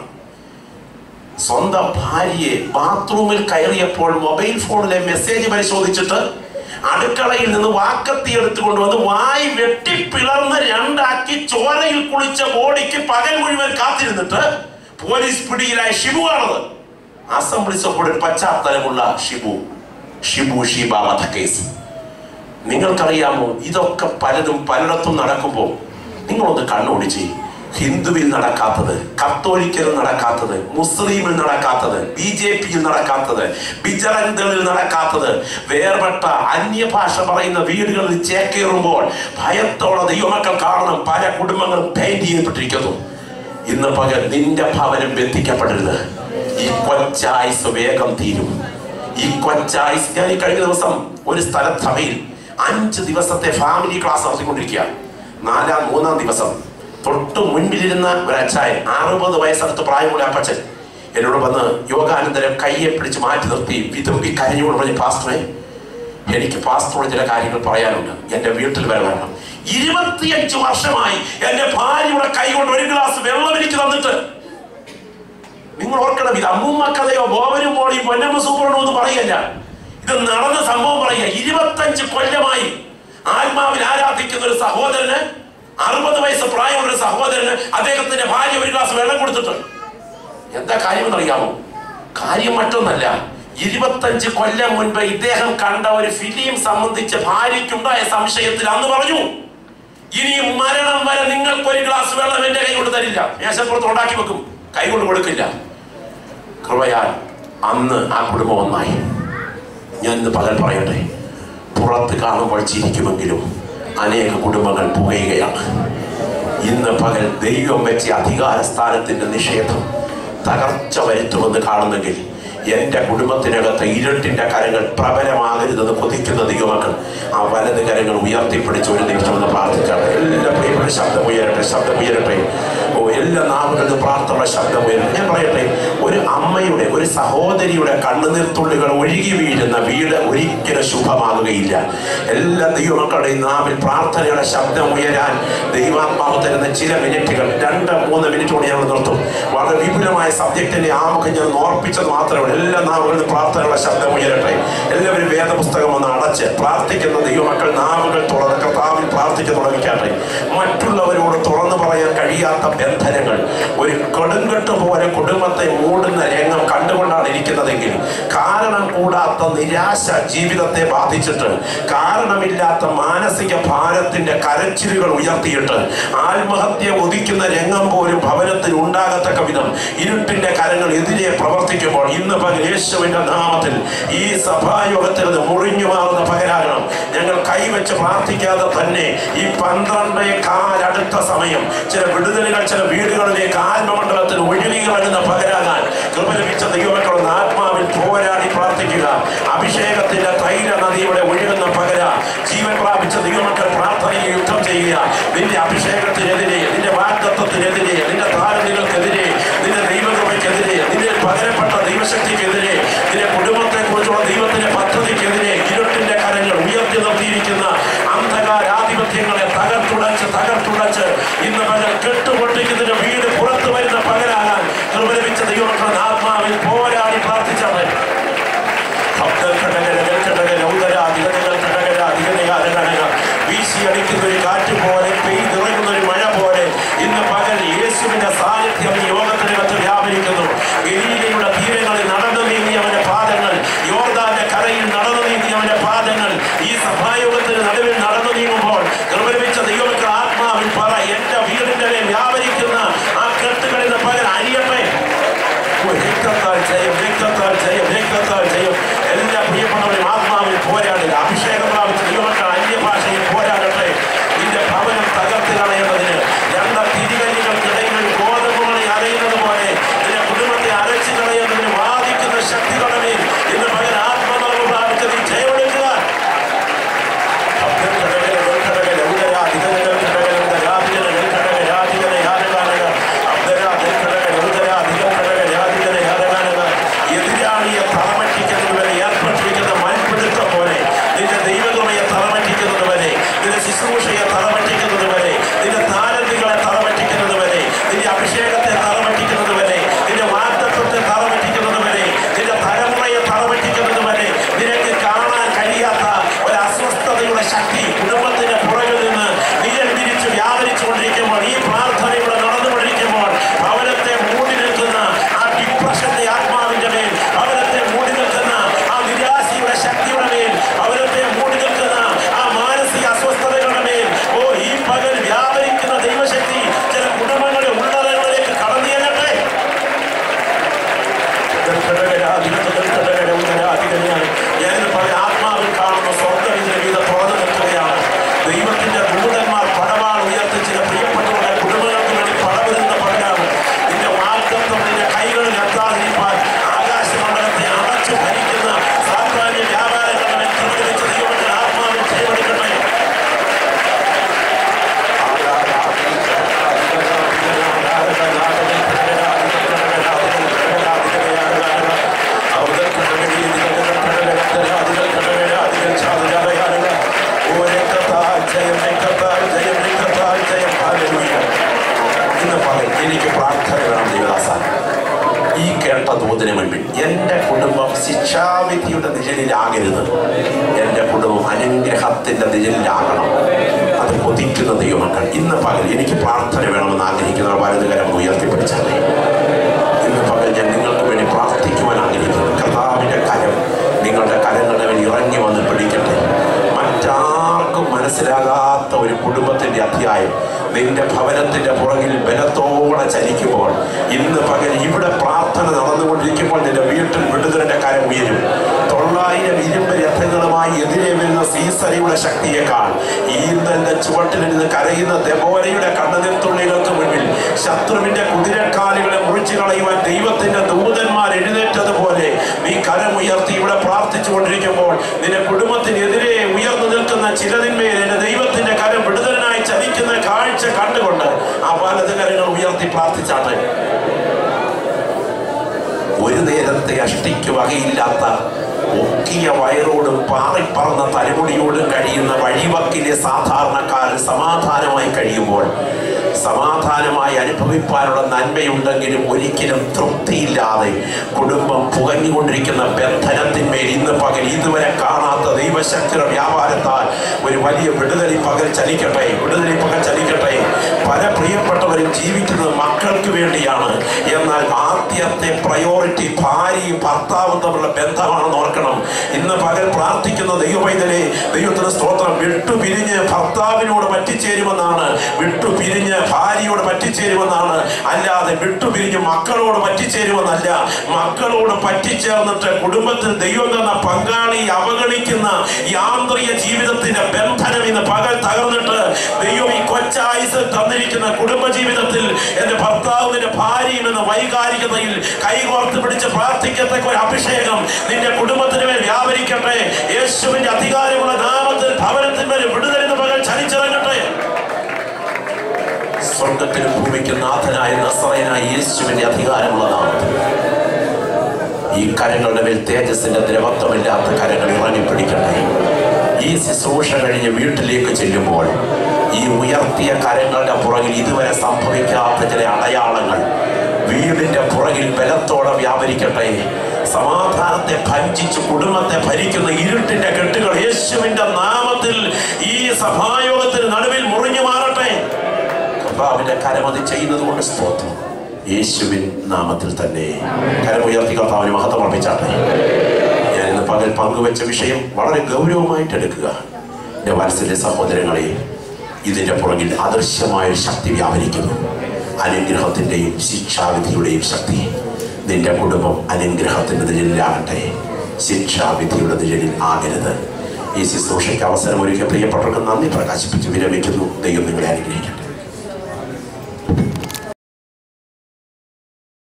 സ്വന്തം ഭാര്യയെ ബാത്റൂമിൽ കയറിയപ്പോൾ മൊബൈൽ ഫോണിലെ മെസ്സേജ് പരിശോധിച്ചിട്ട് അടുക്കളയിൽ നിന്ന് വാക്കത്തി എടുത്തു കൊണ്ടുവന്ന് വായി വെട്ടി പിളർന്ന് രണ്ടാക്കി ചോരയിൽ കുളിച്ച ബോഡിക്ക് പകൽ മുഴുവൻ കാത്തിരുന്നിട്ട് പോലീസ് പിടിയിലായ ഷിബു ആണത് അസംബ്ലി സപ്പോർട്ട് പശ്ചാത്തലമുള്ള ഷിബു ഷിബു ഷീബ വധക്കേസ് നിങ്ങൾക്കറിയാമോ ഇതൊക്കെ പലതും പലയിടത്തും നടക്കുമ്പോൾ നിങ്ങളൊന്ന് കണ്ണോടിച്ച് ഹിന്ദുവിൽ നടക്കാത്തത് കത്തോലിക്കലിൽ നടക്കാത്തത് മുസ്ലിമിൽ നടക്കാത്തത് ബി ജെ പിയിൽ നടക്കാത്തത് ബിജറന്തകളിൽ നടക്കാത്തത് വേർപെട്ട അന്യഭാഷ പറയുന്ന വീടുകളിൽ ചേക്കേറുമ്പോൾ ഭയത്തോടെ ദൈവമക്കൾ കാണണം പല കുടുംബങ്ങളും പെയിന്റ് ചെയ്യപ്പെട്ടിരിക്കുന്നു ഇന്ന് പകൽ നിന്റെ ഭവനം ബന്ധിക്കപ്പെടരുത് ഈ കൊച്ചായുസ് വേഗം തീരും ഈ കൊച്ചായുസ് ഞാൻ ഈ കഴിഞ്ഞ ദിവസം ഒരു സ്ഥല സഭയിൽ അഞ്ച് ദിവസത്തെ ഫാമിലി ക്ലാസ് നടത്തിക്കൊണ്ടിരിക്കുക നാലാം മൂന്നാം ദിവസം തൊട്ട് മുൻപിലിരുന്ന ഒരു അച്ചായൻ അറുപത് വയസ്സടുത്ത് പ്രായമുള്ള അപ്പച്ചൻ എന്നോട് വന്ന് യോഗാനന്തരം കയ്യെ പിടിച്ച് മാറ്റി നിർത്തി വിതുമ്പി കരഞ്ഞുകൊണ്ട് പറഞ്ഞു പാസ്റ്ററെ എനിക്ക് പാസ്റ്ററോട് ചില കാര്യങ്ങൾ പറയാനുണ്ട് എന്റെ വീട്ടിൽ വരണം ഇരുപത്തിയഞ്ച് വർഷമായി എന്റെ ഭാര്യയുടെ കൈ കൊണ്ട് ഒരു ഗ്ലാസ് വെള്ളം എനിക്ക് തന്നിട്ട് നിങ്ങൾ ഓർക്കണം ഇത് അമ്മൂമ്മ കഥയോ ബോബനും മോളി പൊന്നമ്മ സൂപ്പറണോ എന്ന് പറയല്ല ഇത് നടന്ന സംഭവം പറയുക ഇരുപത്തഞ്ച് കൊല്ലമായി ആത്മാവിൽ ആരാധിക്കുന്ന ഒരു സഹോദരന് അറുപത് വയസ്സ് പ്രായമുള്ള ഒരു സഹോദരന് അദ്ദേഹത്തിന്റെ ഭാര്യ ഒരു ഗ്ലാസ് വെള്ളം കൊടുത്തിട്ട് എന്താ കാര്യം അറിയാമോ കാര്യം മറ്റൊന്നല്ല ഇരുപത്തഞ്ച് കൊല്ലം മുൻപ് ഇദ്ദേഹം കണ്ട ഒരു ഫിലിം സംബന്ധിച്ച് ഭാര്യയ്ക്കുണ്ടായ സംശയത്തിൽ അന്ന് പറഞ്ഞു ഇനിയും മരണം വരെ നിങ്ങൾക്ക് ഒരു ഗ്ലാസ് വെള്ളം എന്റെ കൈ കൊണ്ട് തരില്ല മേശപ്പുറത്ത് ഉണ്ടാക്കി വെക്കും കൈ കൊണ്ട് കൊടുക്കില്ല കൃപയാൽ അന്ന് ആ കുടുംബം ഒന്നായി ഞാൻ ഇന്ന് പകൽ പറയട്ടെ പുറത്ത് കാണുമ്പോൾ ചിരിക്കുമെങ്കിലും അനേക കുടുംബങ്ങൾ പുകയുകയാണ് ഇന്ന് പകൽ ദൈവം വെച്ച അധികാര സ്ഥാനത്തിന്റെ നിഷേധം തകർച്ച വരുത്തുമെന്ന് കാണുന്നെങ്കിൽ എന്റെ കുടുംബത്തിനകത്ത് ഇരുട്ടിന്റെ കരങ്ങൾ പ്രബലമാകരുതെന്ന് കൊതിക്കുന്ന ദൈവമക്കൾ ആ വലത് കരങ്ങൾ ഉയർത്തിപ്പിടിച്ച് ഒരു നിമിഷം ഒന്ന് പ്രാർത്ഥിച്ചാണ് എല്ലാ പ്രിയപ്പെട്ട ശബ്ദം ഉയരട്ടെ ശബ്ദം ഉയരട്ടെ ഓ എല്ലാ നാവുകളിലും പ്രാർത്ഥന ശബ്ദം ഉയരട്ടെ ഞാൻ പറയട്ടെ ഒരു അമ്മയുടെ ഒരു സഹോദരിയുടെ കണ്ണുനീർത്തുള്ളികൾ ഒഴുകി വീഴുന്ന വീട് ഒരിക്കലും ശുഭമാകുകയില്ല എല്ലാ ദൈവമക്കളുടെയും നാവിൽ പ്രാർത്ഥനയുടെ ശബ്ദം ഉയരാൻ ദൈവാത്മാവ് തരുന്ന ചില മിനിറ്റുകൾ രണ്ട് മൂന്ന് മിനിറ്റ് കൊണ്ട് ഞങ്ങൾ നിർത്തും വളരെ വിപുലമായ സബ്ജക്റ്റിന്റെ ആമുഖം ഞാൻ ഓർപ്പിച്ചത് മാത്രമേ ഉള്ളൂ എല്ലാ നാവുകളിലും പ്രാർത്ഥനയുടെ ശബ്ദം ഉയരട്ടെ എല്ലാവരും വേദപുസ്തകം ഒന്ന് അടച്ച് പ്രാർത്ഥിക്കുന്ന ദൈവമക്കൾ നാവുകൾ തുറന്ന് കർത്താവിൽ പ്രാർത്ഥിച്ച് തുടങ്ങിക്കാട്ടെ മറ്റുള്ളവരോട് തുറന്നു പറയാൻ കഴിയാത്ത ബന്ധനങ്ങൾ ഒരു കൊടുങ്കെട്ട് പോലെ കുടുംബത്തെ മൂടുന്ന രംഗം കണ്ടുകൊണ്ടാണ് ഇരിക്കുന്നതെങ്കിൽ കാരണം കൂടാത്ത നിരാശ ജീവിതത്തെ ബാധിച്ചിട്ട് കാരണമില്ലാത്ത മാനസിക ഭാരത്തിന്റെ കരച്ചിലുകൾ ഉയർത്തിയിട്ട് ആത്മഹത്യ ഒതിക്കുന്ന രംഗം പോലും ഭവനത്തിൽ ഉണ്ടാകത്തക്ക വിധം ഇരുട്ടിന്റെ കരങ്ങൾ എതിരെ പ്രവർത്തിക്കുമ്പോൾ ഇന്ന് പകൽ യേശുവിന്റെ നാമത്തിൽ ഈ സഭായോഗത്തിൽ നിന്ന് മുറിഞ്ഞു മാറുന്ന പകരാകണം ഞങ്ങൾ കൈവച്ച് പ്രാർത്ഥിക്കാതെ തന്നെ ഈ പന്ത്രണ്ടേ കാലടുത്ത സമയം ചില വിടുതലുകൾ ചില വീടുകളിലേക്ക് ആത്മമണ്ഡലത്തിൽ ഒഴുകിയിറങ്ങുന്ന പകരാകാൻ കൃപ ലഭിച്ച ദൈവമക്കളൊന്ന് ആത്മാവിൽ പോരാടി പ്രാർത്ഥിക്കുക അഭിഷേകത്തിന്റെ തൈല നദിയുടെ ഒഴുകുന്ന പകര ജീവൻ പ്രാപിച്ച ദൈവമക്കൾ പ്രാർത്ഥനയിൽ യുദ്ധം ചെയ്യുക നിന്റെ അഭിഷേകത്തിനെതിരെ നിന്റെ വാഗ്ദത്വത്തിനെതിരെ നിന്റെ ധാരണകൾക്കെതിരെ നിന്റെ ദൈവകൃപയ്ക്കെതിരെ നിന്റെ പകരപ്പെട്ട ദൈവശക്തിക്കെതിരെ നിന്റെ കുടുംബത്തെ കുറിച്ചുള്ള ദൈവത്തിന്റെ പദ്ധതിക്കെതിരെ ഇരുട്ടിന്റെ കരങ്ങൾ ഉയർത്തി നിർത്തിയിരിക്കുന്ന അന്ധകാരാധിപത്യങ്ങളെ തകർത്തുടച്ച് തകർത്തുടച്ച് ഇന്ന് പകൽ കെട്ടുപൊട്ടിക്കുന്നതിന് വീട് പുറത്തു വരുന്ന പകരാകാൻ കൃപ ലഭിച്ച ദൈവമക്കളുടെ ആത്മാവിൽ പോരാടി പ്രാർത്ഥിച്ചാൽ വീശിയടിക്കുന്ന ഒരു കാറ്റ് പോലെ പെയ്തിറങ്ങുന്ന ഒരു മഴ പോലെ ഇന്ന് പകൽ യേശുവിന്റെ സാന്നിധ്യം ഈ യോഗത്തിനകത്ത് വ്യാപരിക്കുന്നു ഗലീലയുടെ തീരങ്ങളിൽ നടന്നു നീങ്ങി അവന്റെ പാദങ്ങൾ യോർദാന്റെ കരയിൽ നടന്നു നീങ്ങി അവന്റെ പാദങ്ങൾ ഈ സഭായോഗത്തിന് നടുവിൽ നടന്നു നീങ്ങുമ്പോൾ നിർവഹിച്ച ദൈവമക്കൾ ആത്മാവിൽ പറ എന്റെ വീടിന്റെ മേൽ വ്യാപരിക്കുന്ന ആ കെട്ടുകളിൽ നിന്ന് പകൽ അരിയട്ടെ രക്തത്താൽ ജയം രക്തത്താൽ ജയം രക്തത്താൽ ജയം എല്ലാ പ്രിയപ്പെട്ടവരും ആത്മാവിൽ പോരാടുക അഭിഷേകം പ്രാപിച്ച ദൈവമക്കൾ അന്യഭാഷയിൽ പോരാടട്ടെ നിന്റെ ഭവനം തകർത്ത് കളയുന്നതിന് രണ്ട് തിരികല്ലുകൾക്കിടയിൽ ഗോതമ്പുകളെ അറിയുന്നത് പോലെ നിന്റെ കുടുംബത്തെ അരച്ചു കളയുന്നതിന് വാദിക്കുന്ന ശക്തികളുടെ മേൽ ഇന്ന് പകൽ ആത്മനിർഭർ പ്രാപിച്ച നീ ജയമെടുക്കുക ഞാൻ പല ആത്മാവിൽ കാണുന്ന സ്വർഗ്ഗം ഇതിന്റെ മീതെ തുറന്നു നിൽക്കുകയാണ് ദൈവത്തിന്റെ ദൂതന്മാർ പടവാൾ ഉയർത്തി ചില പ്രിയപ്പെട്ടവരുടെ കുടുംബങ്ങൾക്ക് വേണ്ടി പടവരുന്ന പറഞ്ഞാണ് നിന്റെ വാഗ്ദത്വം നിന്റെ കൈകളിൽ എത്താതിരിക്കാൻ ആകാശമണ്ഡലത്തെ അടച്ചു ഭരിക്കുന്ന സാധാന്യ വ്യാപാരങ്ങളെ തിരിച്ചു ദൈവത്തിന്റെ ആത്മാവിൽ ചെയ്തെടുക്കട്ടെ എനിക്ക് പ്രാർത്ഥന വേണം ദേവദാസ ഈ കേട്ട ദൂതിന് മുൻപിൽ എൻ്റെ കുടുംബം ശിക്ഷാവിധിയുടെ നിഴലിലാകരുത് എൻ്റെ കുടുംബം അനുഗ്രഹത്തിൻ്റെ നിഴലിലാകണം അത് കൊതിക്കുന്ന ദൈവമക്കൾ ഇന്ന് പകൽ എനിക്ക് പ്രാർത്ഥന വേണമെന്ന് ആഗ്രഹിക്കുന്നവർ വലതുകരം ഉയർത്തിപ്പിടിച്ചാലേ ഇന്ന് പകൽ ഞാൻ നിങ്ങൾക്ക് വേണ്ടി പ്രാർത്ഥിക്കുവാൻ ആഗ്രഹിക്കുന്നു കർത്താവിൻ്റെ കരം നിങ്ങളുടെ കരങ്ങളുടെ മേൽ ഇറങ്ങി വന്ന് പിടിക്കട്ടെ മറ്റാർക്കും മനസ്സിലാകാത്ത ഒരു കുടുംബത്തിന്റെ അധ്യായം നിന്റെ ഭവനത്തിന്റെ പുറകിൽ ബലത്തോടെ ചലിക്കുമ്പോൾ ഇന്ന് പകൽ ഇവിടെ പ്രാർത്ഥന നടന്നുകൊണ്ടിരിക്കുമ്പോൾ നിന്റെ വീട്ടിൽ വിടുതലിന്റെ കരം ഉയരും തൊള്ളായിരം ഇരുമ്പ് രഥങ്ങളുമായി എതിരെ വരുന്ന സീസരയുടെ ശക്തിയേക്കാൾ ഈന്തന്റെ ചുവട്ടിലിരുന്ന് കരയുന്ന ദബോരയുടെ കണ്ണുനീർ തുള്ളികൾക്ക് മുന്നിൽ ശത്രുവിന്റെ കുതിരക്കാലുകളെ മുറിച്ചു കളയുവാൻ ദൈവത്തിന്റെ ദൂതന്മാർ എഴുന്നേറ്റതുപോലെ നീ കരമുയർത്തി ഇവിടെ പ്രാർത്ഥിച്ചു കൊണ്ടിരിക്കുമ്പോൾ നിന്റെ കുടുംബത്തിനെതിരെ ഉയർന്നു നിൽക്കുന്ന ചിലതിന്മേൽ എന്റെ ദൈവത്തിന്റെ കരം വിടുതലിനായി ചലിക്കുന്ന കാഴ്ച കണ്ടുകൊണ്ട് ആ വലത് കരങ്ങൾ ഉയർത്തി പ്രാർത്ഥിച്ചാട്ടെ ഒരു നേരത്തെ അഷ്ടിക്ക് വകയില്ലാത്ത ഒക്കിയ വയറോടും പാറിപ്പറന്ന തലമുടിയോടും കഴിയുന്ന വഴിവക്കിലെ സാധാരണക്കാരൻ സമാധാനമായി കഴിയുമ്പോൾ സമാധാനമായി അനുഭവിപ്പാനുള്ള നന്മയുണ്ടെങ്കിലും ഒരിക്കലും തൃപ്തിയില്ലാതെ കുടുംബം പുകഞ്ഞുകൊണ്ടിരിക്കുന്ന ബന്ധനത്തിന്മേൽ ഇന്ന് പകൽ ഇതുവരെ കാണാത്ത ദൈവശക്തിയുടെ വ്യാപാരത്താൽ ഒരു വലിയ വിടുതലി പകൽ ചലിക്കട്ടെ വിടുതലി പകൽ ചലിക്കട്ടെ പല പ്രിയപ്പെട്ടവരും ജീവിക്കുന്നത് മക്കൾക്ക് വേണ്ടിയാണ് എന്നാൽ ആദ്യത്തെ പ്രയോറിറ്റി ഭാര്യയും ഭർത്താവും തമ്മിലുള്ള ബന്ധമാണെന്ന് ഓർക്കണം ഇന്ന് പകൽ പ്രാർത്ഥിക്കുന്ന ദൈവവൈദ്യനെ ദൈവത്തിന് സ്തോത്രം വിട്ടുപിരിഞ്ഞ് ഭർത്താവിനോട് പറ്റിച്ചേരുമെന്നാണ് വിട്ടുപിരിഞ്ഞ് ഭാര്യയോട് പറ്റിച്ചേരുമെന്നാണ് അല്ലാതെ വിട്ടുപിരിഞ്ഞ് മക്കളോട് പറ്റിച്ചേരുമെന്നല്ല മക്കളോട് പറ്റിച്ചേർന്നിട്ട് കുടുംബത്തിൽ ദൈവം തന്ന പങ്കാളി അവഗണിക്കുന്ന യാന്ത്രിക ജീവിതത്തിന്റെ ബന്ധനം ഇന്ന് പകൽ തകർന്നിട്ട് ദൈവം ഈ കൊച്ചായുസ് തന്നിരിക്കുന്ന കുടുംബ ജീവിതത്തിൽ എന്റെ ഭർത്താവ് നിന്റെ ഭാര്യയും എന്ന വൈകാരികതയിൽ കൈകോർത്ത് പിടിച്ച് പ്രാർത്ഥിക്കത്തക്ക ഒരു അഭിഷേകം നിന്റെ കുടുംബത്തിന് മേൽ വ്യാപരിക്കട്ടെ യേശുവിന്റെ അധികാരമുള്ള നാമത്തിൽ ഭവനത്തിന്മേൽ വിടുതലിന് പകൽ ചലിച്ചിറങ്ങട്ടെ സ്വർഗത്തിനും ഭൂമിക്കും നാഥനായ നസറയനായ യേശുവിന്റെ അധികാരമുള്ള നാമത്തിൽ ഈ കരങ്ങളുടെ മേൽ തേജസ്സിന്റെ ദ്രവത്വമില്ലാത്ത കരങ്ങൾ ഇറങ്ങി പിടിക്കട്ടെ ഈ ശുശ്രൂഷ കഴിഞ്ഞ് വീട്ടിലേക്ക് ചെല്ലുമ്പോൾ ഈ ഉയർത്തിയ കരങ്ങളുടെ പുറകിൽ ഇതുവരെ സംഭവിക്കാത്ത ചില അടയാളങ്ങൾ വീടിന്റെ പുറകിൽ ബലത്തോടെ വ്യാപരിക്കട്ടെ സമാധാനത്തെ ഭഞ്ചിച്ച് കുടുംബത്തെ ഭരിക്കുന്ന ഇരുട്ടിന്റെ കെട്ടുകൾ യേശുവിന്റെ നാമത്തിൽ ഈ സഭായോഗത്തിന് നടുവിൽ മുറിഞ്ഞു മാറട്ടെ കർത്താവിന്റെ കരമതി ചെയ്യുന്നത് കൊണ്ട് സ്തോത്രം യേശുവിൻ നാമത്തിൽ തന്നെ കരമുയർത്തി കർത്താവിന് മഹത്വം അർപ്പിച്ചാട്ടെ ഞാൻ ഇന്ന് പകൽ പങ്കുവെച്ച വിഷയം വളരെ ഗൗരവമായിട്ട് എടുക്കുക എൻ്റെ മനസ്സിലെ സഹോദരങ്ങളെ ഇതിൻ്റെ പുറകിൽ അദൃശ്യമായ ഒരു ശക്തി വ്യാപരിക്കുന്നു അനുഗ്രഹത്തിൻ്റെയും ശിക്ഷാവിധിയുടെയും ശക്തി നിന്റെ കുടുംബം അനുഗ്രഹത്തിൻ്റെ നിഴലിലാകട്ടെ ശിക്ഷാവിധിയുടെ നിഴലിൽ ആകരുത് ഈ ശുശ്രൂഷയ്ക്ക് അവസരം ഒരുക്കിയ പ്രിയപ്പെട്ടവർക്ക് നന്ദി പ്രകാശിപ്പിച്ച് വിരമിക്കുന്നു ദൈവം നിങ്ങളെ അനുഗ്രഹിക്കട്ടെ